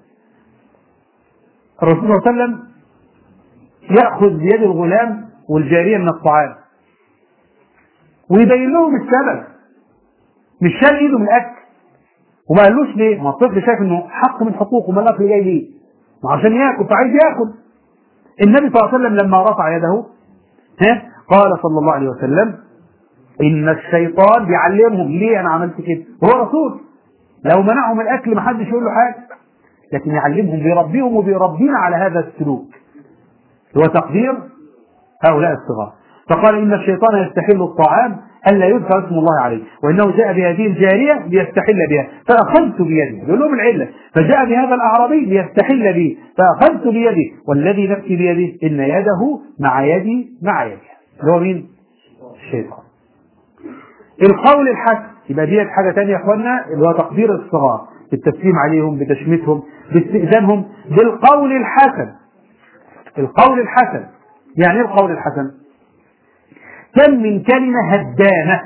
Speaker 1: الرسول صلى الله عليه وسلم ياخذ بيد الغلام والجاريه من الطعام ويبين لهم السبب مش شال ايده من الاكل وما قالوش ليه؟ ما الطفل شايف انه حق من حقوقه ما الاكل جاي ليه؟ ما عشان ياكل فعايز ياكل النبي صلى الله عليه وسلم لما رفع يده ها قال صلى الله عليه وسلم ان الشيطان بيعلمهم ليه انا عملت كده هو رسول لو منعهم الاكل ما حدش يقول له حاجه لكن يعلمهم بيربيهم وبيربينا على هذا السلوك هو تقدير هؤلاء الصغار فقال ان الشيطان يستحل الطعام الا يذكر اسم الله عليه وانه جاء بهذه الجاريه ليستحل بها فاخذت بيده يقول لهم العله فجاء بهذا الاعرابي ليستحل بي فاخذت بيده والذي نفسي بيده ان يده مع يدي مع يده اللي هو مين؟ الشيطان القول الحسن يبقى ديت حاجه ثانيه يا اخوانا اللي هو تقدير الصغار بالتسليم عليهم بتشميتهم باستئذانهم بالقول الحسن القول الحسن يعني ايه القول الحسن؟ كم من كلمة هدامة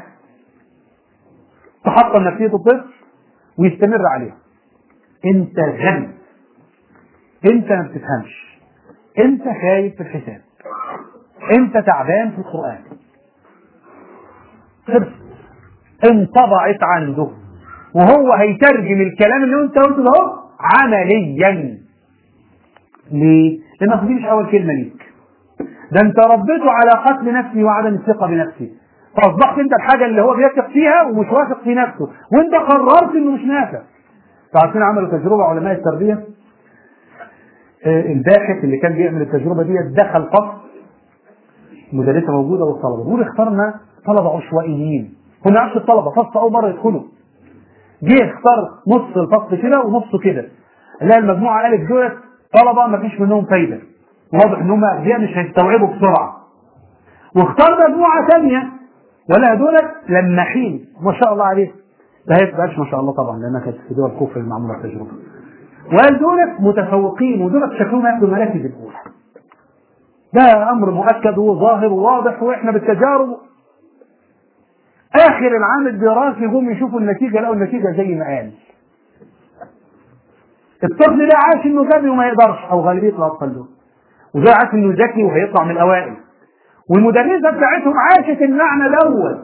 Speaker 1: تحطم نفسية الطفل ويستمر عليها انت غبي انت ما بتفهمش انت خايف في الحساب انت تعبان في القرآن خلص انطبعت عنده وهو هيترجم الكلام اللي انت قلته ده عمليا ليه؟ لانك دي مش اول كلمه ليك ده انت ربيته على قتل نفسي وعدم الثقه بنفسي فاصبحت انت الحاجه اللي هو بيثق فيها ومش واثق في نفسه وانت قررت انه مش نافع عارفين عملوا تجربه علماء التربيه آه الباحث اللي كان بيعمل التجربه دي دخل فصل مدرسه موجوده والطلبه بيقول اخترنا طلبه عشوائيين كنا عشر الطلبه فصل اول مره يدخلوا جه اختار نص الفصل كده ونصه كده لا المجموعه الف دولت طلبه ما فيش منهم فايده واضح ان هم اغبياء مش هيستوعبوا بسرعه واختار مجموعه ثانيه ولا دولت لماحين ما شاء الله عليه ده هيبقاش ما شاء الله طبعا لانها كانت في دول كفر المعموله التجربه
Speaker 2: وقال دولت متفوقين ودولت شكلهم ياخدوا المراكز الاولى ده امر مؤكد وظاهر وواضح واحنا بالتجارب اخر العام الدراسي جم يشوفوا النتيجه لقوا النتيجه زي ما قال الطفل ده عاش انه غبي وما يقدرش او غالبيه الاطفال دول وده عاش انه ذكي وهيطلع من الاوائل والمدرسه بتاعتهم عاشت المعنى دوت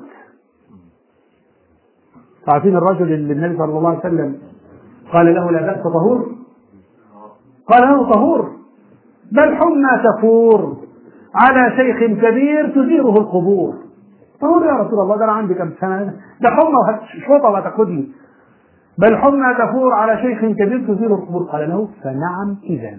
Speaker 2: عارفين الرجل اللي النبي صلى الله عليه وسلم قال له لا بأس طهور قال له طهور بل حمى تفور على شيخ كبير تزيره القبور طهور يا رسول الله ده انا عندي كم سنه ده حمى شوطه وهتاخدني بل حمى تفور على شيخ كبير تزيره القبور قال له فنعم اذا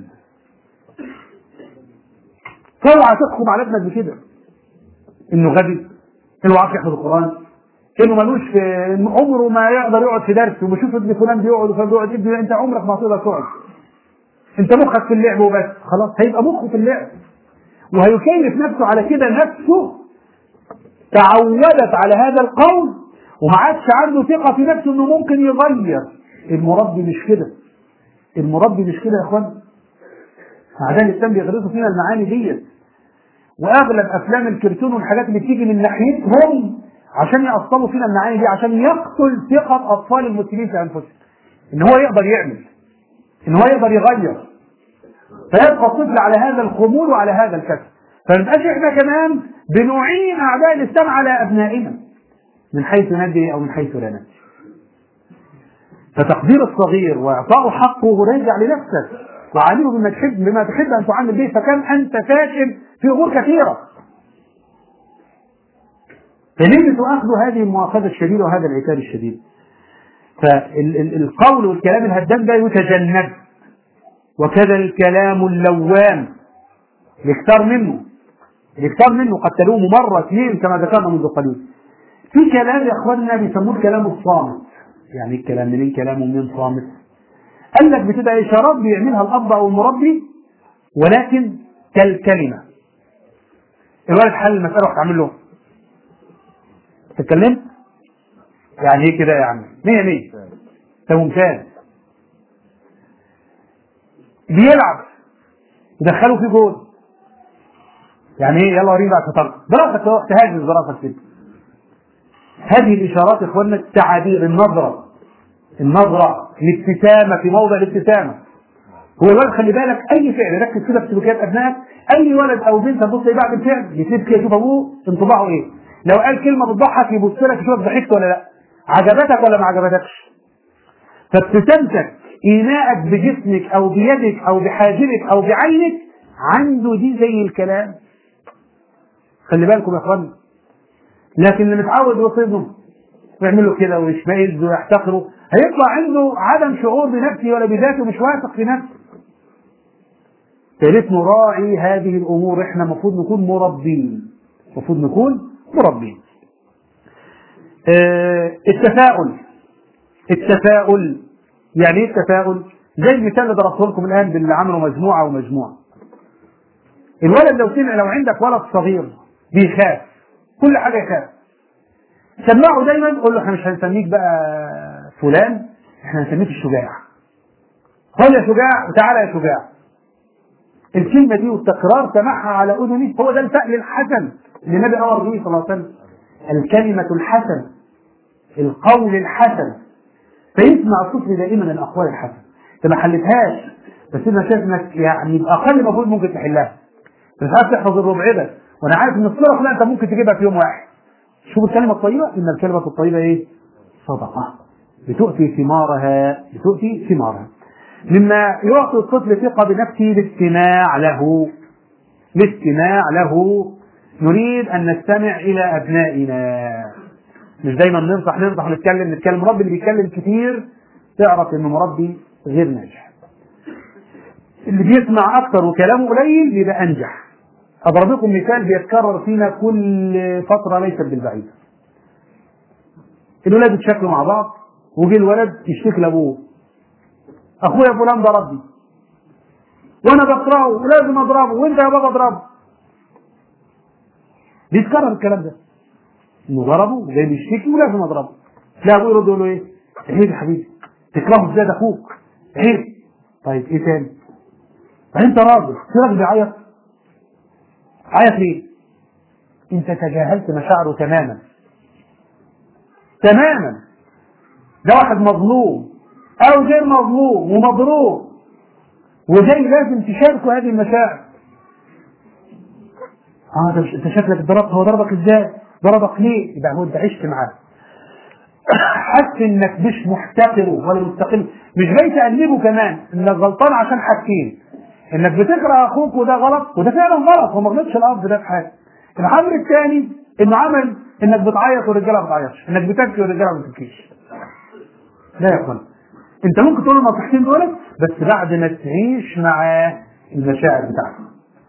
Speaker 2: اوعى تحكم على ابنك بكده انه غبي انه عارف يحفظ القران انه ملوش في عمره ما يقدر يقعد في درس وبشوف ابن فلان بيقعد وفلان بيقعد ابني انت عمرك ما هتقدر تقعد انت مخك في اللعب وبس خلاص هيبقى مخه في اللعب وهيكيف نفسه على كده نفسه تعودت على هذا القول وما عادش عنده ثقه في نفسه انه ممكن يغير المربي مش كده المربي مش كده يا اخوان اعداء الاسلام بيغرسوا فينا المعاني ديت واغلب افلام الكرتون والحاجات اللي بتيجي من ناحيتهم عشان يأصلوا فينا المعاني دي عشان يقتل ثقة أطفال المسلمين في أنفسهم إن هو يقدر يعمل إن هو يقدر يغير فيبقى الطفل على هذا الخمول وعلى هذا الكسل فنبقاش احنا كمان بنعين أعداء الإسلام على أبنائنا من حيث ندري أو من حيث لا ندري فتقدير الصغير وإعطاء حقه راجع لنفسك وعامله بما تحب بما تحب أن تعامل به فكم أنت فاشل في أمور كثيرة فليه أخذ هذه المؤاخذة الشديدة وهذا العتاب الشديد فالقول والكلام الهدام ده يتجنب وكذا الكلام اللوام يختار منه يختار منه قد تلومه مرة اثنين كما ذكرنا منذ قليل في كلام يا اخواننا بيسموه الكلام الصامت يعني الكلام منين كلامه من صامت قال لك بتبقى اشارات بيعملها الاب او المربي ولكن كالكلمه الولد حل المساله راح تعمل له تتكلم يعني ايه كده يعني مية مية ده ممتاز بيلعب يدخله في جول يعني ايه يلا وريني بقى شطارتك براسك تهاجم براسك كده هذه الاشارات يا اخوانا التعابير النظره النظره الابتسامه في موضع الابتسامه هو الولد خلي بالك اي فعل ركز كده في سلوكيات ابنائك اي ولد او بنت تبص بعد الفعل يسيب كده يشوف ابوه انطباعه ايه لو قال كلمه بتضحك يبص لك يشوفك ضحكت ولا لا عجبتك ولا ما عجبتكش فابتسامتك ايماءك بجسمك او بيدك او بحاجبك او بعينك عنده دي زي الكلام خلي بالكم يا اخوانا لكن اللي متعود يوصله ويعمل له كده ويشمئز ويحتقره هيطلع عنده عدم شعور بنفسه ولا بذاته مش واثق في نفسه فليت نراعي هذه الامور احنا المفروض نكون مربين المفروض نكون مربين اه التفاؤل التفاؤل يعني ايه التفاؤل زي المثال اللي درسته لكم الان باللي عملوا مجموعه ومجموعه الولد لو سمع لو عندك ولد صغير بيخاف كل حاجه يخاف سمعه دايما قول له احنا مش هنسميك بقى فلان احنا هنسميك الشجاع قال يا شجاع وتعالى يا شجاع الكلمه دي والتكرار سمعها على اذني هو ده الفأل الحسن اللي النبي امر به صلى الله عليه وسلم الكلمه الحسن القول الحسن فيسمع الطفل دائما الاقوال الحسنه انت ما حلتهاش بس انا شايف انك يعني باقل مجهود ممكن تحلها مش عارف تحفظ الربع ده وانا عارف ان الصوره كلها انت ممكن تجيبها في يوم واحد شوف الكلمه الطيبه ان الكلمه الطيبه ايه صدقه بتؤتي ثمارها بتؤتي ثمارها مما يعطي الطفل ثقة بنفسه الاستماع له الاستماع له نريد أن نستمع إلى أبنائنا مش دايما ننصح ننصح نتكلم نتكلم مربي اللي بيتكلم كتير تعرف إنه مربي غير ناجح اللي بيسمع أكتر وكلامه قليل بيبقى أنجح أضرب لكم مثال بيتكرر فينا كل فترة ليست بالبعيدة الولاد اتشكلوا مع بعض وجه الولد يشتكي لابوه اخويا فلان ضربني وانا بكرهه ولازم اضربه وانت يا بابا اضربه بيتكرر الكلام ده انه ضربه وجاي بيشتكي ولازم اضربه لا ابوه يرد يقول له ايه؟ عيب يا حبيبي تكرهه ازاي ده اخوك عيب طيب ايه تاني انت راجل في راجل بيعيط عيط ليه انت تجاهلت مشاعره تماما تماما ده واحد مظلوم او غير مظلوم ومضروب وجاي لازم تشاركه هذه المشاعر اه ده مش انت شكلك ضربت هو ضربك ازاي ضربك ليه يبقى هو انت عشت معاه حس انك مش محتقره ولا مستقل مش جاي تأنبه كمان انك غلطان عشان حاجتين انك بتكره اخوك وده غلط وده فعلا غلط هو ما غلطش الاب ده في حاجه الامر الثاني انه عمل انك بتعيط والرجاله ما بتعيطش انك بتبكي والرجاله ما بتبكيش لا يا اخوان انت ممكن تقول النصيحتين دول بس بعد ما تعيش معاه المشاعر بتاعته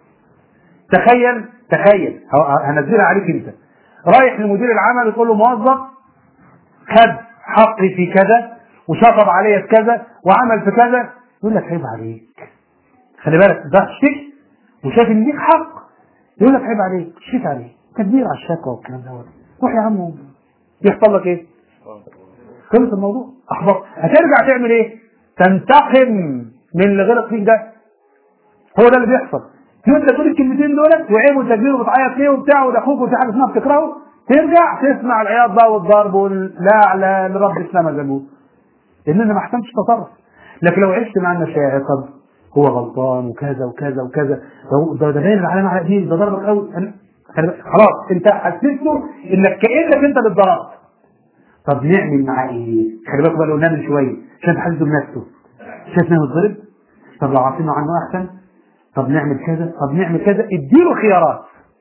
Speaker 2: تخيل تخيل هنزلها عليك انت رايح لمدير العمل وتقول له موظف خد حقي في كذا وشطب عليا في كذا وعمل في كذا يقول لك عيب عليك خلي بالك ده اشتكي وشايف ان ليك حق يقول لك عيب عليك اشتكي عليه تدبير على الشكوى والكلام دوت روح يا عم يحصل لك ايه؟ خلص الموضوع احبط هترجع تعمل ايه؟ تنتقم من اللي غلط فيك ده هو ده اللي بيحصل انت تقول الكلمتين دولت وعيب وتكبير وبتعيط ليه وبتاع وده اخوك وفي حاجه اسمها بتكرهه ترجع تسمع العياط بقى والضرب واللا لرب السما زي ما لان انا ما احسنتش تصرف لكن لو عشت مع المشاعر طب هو غلطان وكذا وكذا وكذا ده ده باين العلامه على دي ده ضربك قوي خلاص انت حسسته انك كانك انت اللي اتضربت طب نعمل معاه ايه؟ خلي بالك بقى لو نعمل شويه عشان تحسسه بنفسه شايف انه اتضرب طب لو عارفينه عنه احسن طب نعمل كذا طب نعمل كذا اديله خيارات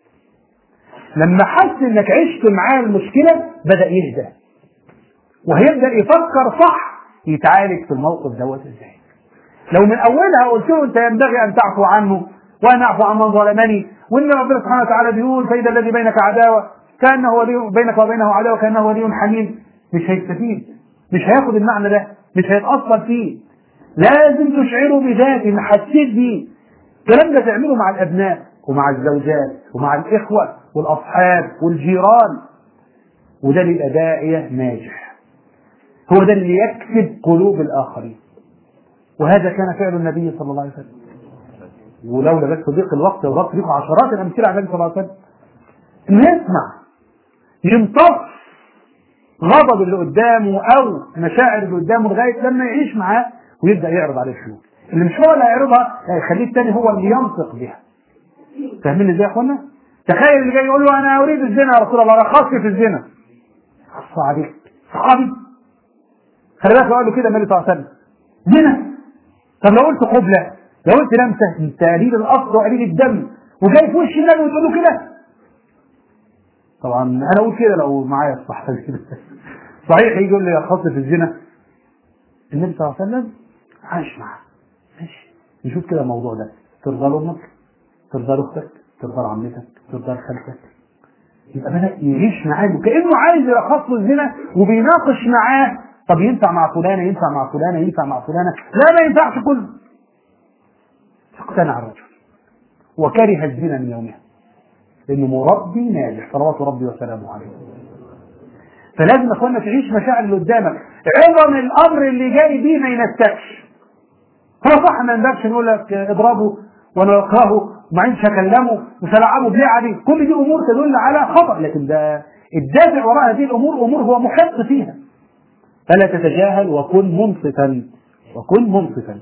Speaker 2: لما حس انك عشت معاه المشكله بدا يهدى وهيبدا يفكر صح يتعالج في الموقف دوت ازاي لو من اولها قلت له انت ينبغي ان تعفو عنه وانا اعفو عن من ظلمني وان ربنا سبحانه وتعالى بيقول فاذا الذي بينك عداوه كانه ولي بينك وبينه عداوه كانه ولي حميم مش هيستفيد مش هياخد المعنى ده مش هيتاثر فيه لازم تشعره بذاته ان حسيت بيه الكلام ده تعمله مع الابناء ومع الزوجات ومع الاخوه والاصحاب والجيران وده اللي يبقى داعيه ناجح هو ده اللي يكسب قلوب الاخرين وهذا كان فعل النبي صلى الله عليه وسلم ولولا بس ضيق الوقت وضغط بيكم عشرات الامثله على النبي صلى الله عليه وسلم انه يسمع يمتص غضب اللي قدامه او مشاعر اللي قدامه لغايه لما يعيش معاه ويبدا يعرض عليه الشرور اللي مش هو اللي هيعرضها هيخليه التاني هو اللي ينطق بها فاهمين ازاي يا اخوانا؟ تخيل اللي جاي يقول له انا اريد الزنا يا رسول الله رخص في الزنا خص عليك صحابي خلي بالك قال له كده النبي صلى الله عليه وسلم زنا طب لو قلت قبله لو قلت لمسه انت قليل الاصل وقليل الدم وجاي في وش النبي وتقول له كده طبعا انا اقول كده لو معايا الصحابه كده صحيح يجي يقول لي رخص في الزنا النبي صلى الله عليه وسلم عايش معاه ماشي نشوف كده الموضوع ده ترضى لامك ترضى لاختك ترضى لعمتك ترضى لخالتك يبقى بدا يعيش معاه وكانه عايز يرخص له الزنا وبيناقش معاه طب ينفع مع فلانه ينفع مع فلانه ينفع مع فلانه لا ما ينفعش كله فاقتنع الرجل وكره الزنا من يومها لانه مربي ناجح صلوات ربي وسلامه عليه فلازم يا اخوانا تعيش مشاعر اللي قدامك عظم الامر اللي جاي بيه ما ينسكش هو صح ما نقدرش نقول لك اضربه وانا اكرهه وما عندش اكلمه مش هلعبه بلعبه دي كل دي امور تدل على خطا لكن ده الدافع وراء هذه الامور امور هو محق فيها فلا تتجاهل وكن منصفا وكن منصفا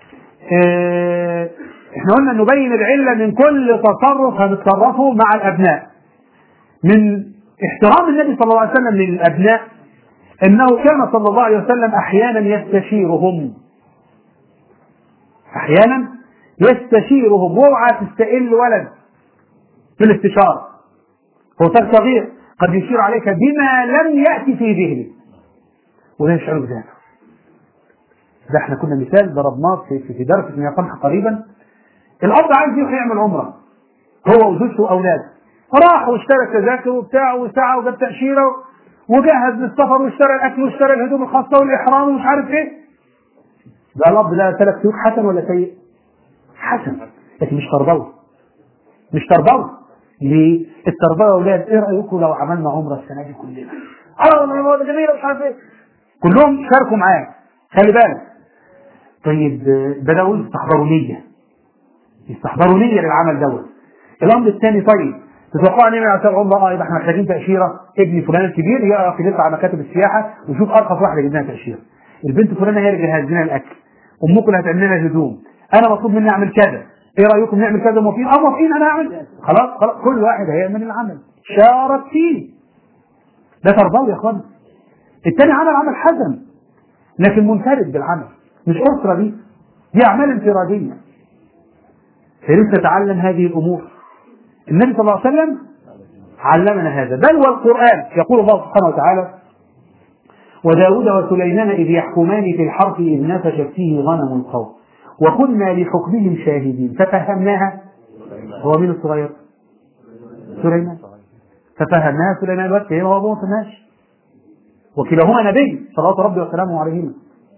Speaker 2: اه احنا قلنا نبين العله من كل تصرف هنتصرفه مع الابناء من احترام النبي صلى الله عليه وسلم للابناء انه كان صلى الله عليه وسلم احيانا يستشيرهم احيانا يستشيرهم اوعى تستقل ولد في الاستشاره هو صغير قد يشير عليك بما لم ياتي في ذهنه ولا يشعر بذلك ده احنا كنا مثال ضربناه في في درس ابن يقمح قريبا الاب عايز يروح يعمل عمره هو وزوجته واولاده راح واشترى تذاكر وبتاع وسعى وجاب تاشيره وجهز للسفر واشترى الاكل واشترى الهدوم الخاصه والاحرام ومش عارف ايه ده الاب ده ثلاث سلوك حسن ولا سيء؟ حسن لكن مش تربوي مش تربوي ليه؟ التربيه يا اولاد ايه رايكم لو عملنا عمره السنه دي كلنا؟ اه والله ده جميله مش عارف ايه كلهم شاركوا معاه خلي بالك طيب آه، بدأوا يستحضروا نية يستحضروا نية للعمل دوت الأمر الثاني طيب تتوقع نعمل على سبع عمره اه يبقى احنا محتاجين تأشيرة ابن فلان الكبير يقرا في على مكاتب السياحة ويشوف أرخص واحدة يجيب لنا تأشيرة البنت فلانة هي اللي جهزت لنا الأكل أمكم اللي هتعمل لنا هدوم أنا مطلوب مني أعمل كذا إيه رأيكم نعمل كذا موافقين أه موافقين أنا أعمل خلاص خلاص كل واحد هيعمل العمل شارك فيه ده تربوي يا اخوانا التاني عمل عمل حزم لكن منفرد بالعمل مش أسرة دي دي أعمال انفرادية فلسه نتعلم هذه الأمور النبي صلى الله عليه وسلم علمنا هذا بل والقرآن يقول الله سبحانه وتعالى وداود وسليمان إذ يحكمان في الحرث إذ نفشت فيه غنم القوم وكنا لحكمهم شاهدين ففهمناها هو مين الصغير؟ سليمان ففهمناها سليمان بس هي وهو ما فهمهاش وكلاهما نبي صلوات ربي وسلامه عليهما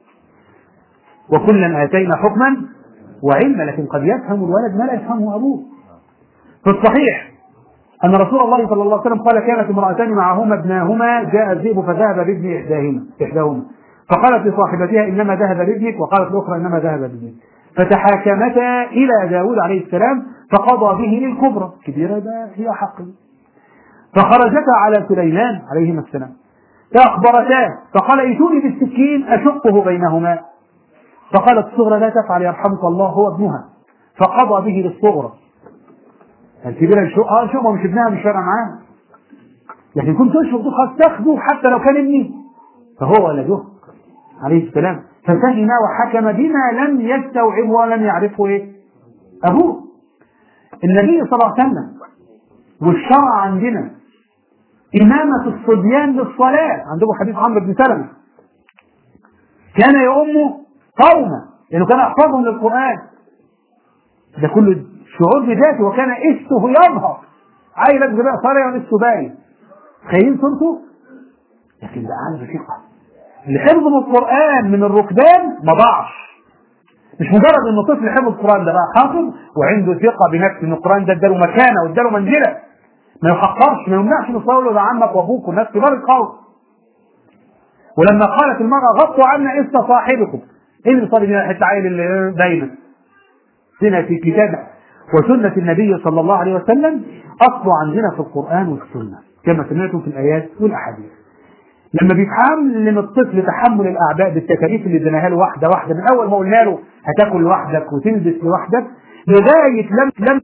Speaker 2: وكلا آتينا حكما وعلما لكن قد يفهم الولد ما لا يفهمه أبوه في الصحيح أن رسول الله صلى الله عليه وسلم قال كانت امرأتان معهما ابناهما جاء الذئب فذهب بابن إحداهما إحداهما فقالت لصاحبتها إنما ذهب بابنك وقالت الأخرى إنما ذهب بابنك فتحاكمتا إلى داود عليه السلام فقضى به الكبرى كبيرة ده هي حق فخرجتا على سليمان عليهما السلام فأخبرتاه فقال ائتوني بالسكين أشقه بينهما فقالت الصغرى لا تفعل يرحمك الله هو ابنها فقضى به للصغرى الكبيرة الشق اه شقة مش ابنها مش فارقة معاها لكن كنت تشفق تقول خلاص تاخده حتى لو كان ابني فهو ولده عليه السلام ففهم وحكم بما لم يستوعبه ولم يعرفه ايه ابوه النبي صلى الله عليه وسلم والشرع عندنا إمامة الصبيان للصلاة عندكم حديث عمرو بن سلمة كان يؤم قوما لأنه كان أحفظهم للقرآن ده كله شعور بذاته وكان استه يظهر عيلة بقى صار استه باين تخيلين صورته لكن ده أعلى ثقة اللي حفظه القرآن من الركبان ما ضاعش مش مجرد ان طفل حفظ القرآن ده بقى حافظ وعنده ثقة بنفسه ان القرآن ده اداله مكانة واداله منزلة ما يحقرش ما يمنعش ان له ده عمك وابوك والناس كبار القوم ولما قالت المرأة غطوا عنا إست صاحبكم ايه اللي بيصلي بينا حتة عيل اللي دايما هنا في كتاب وسنة النبي صلى الله عليه وسلم أصل عندنا في القرآن والسنة كما سمعتم في الآيات والأحاديث لما بيتعلم الطفل تحمل الأعباء بالتكاليف اللي اديناها له واحدة واحدة من أول ما قلنا له هتاكل لوحدك وتلبس لوحدك لغاية لم لم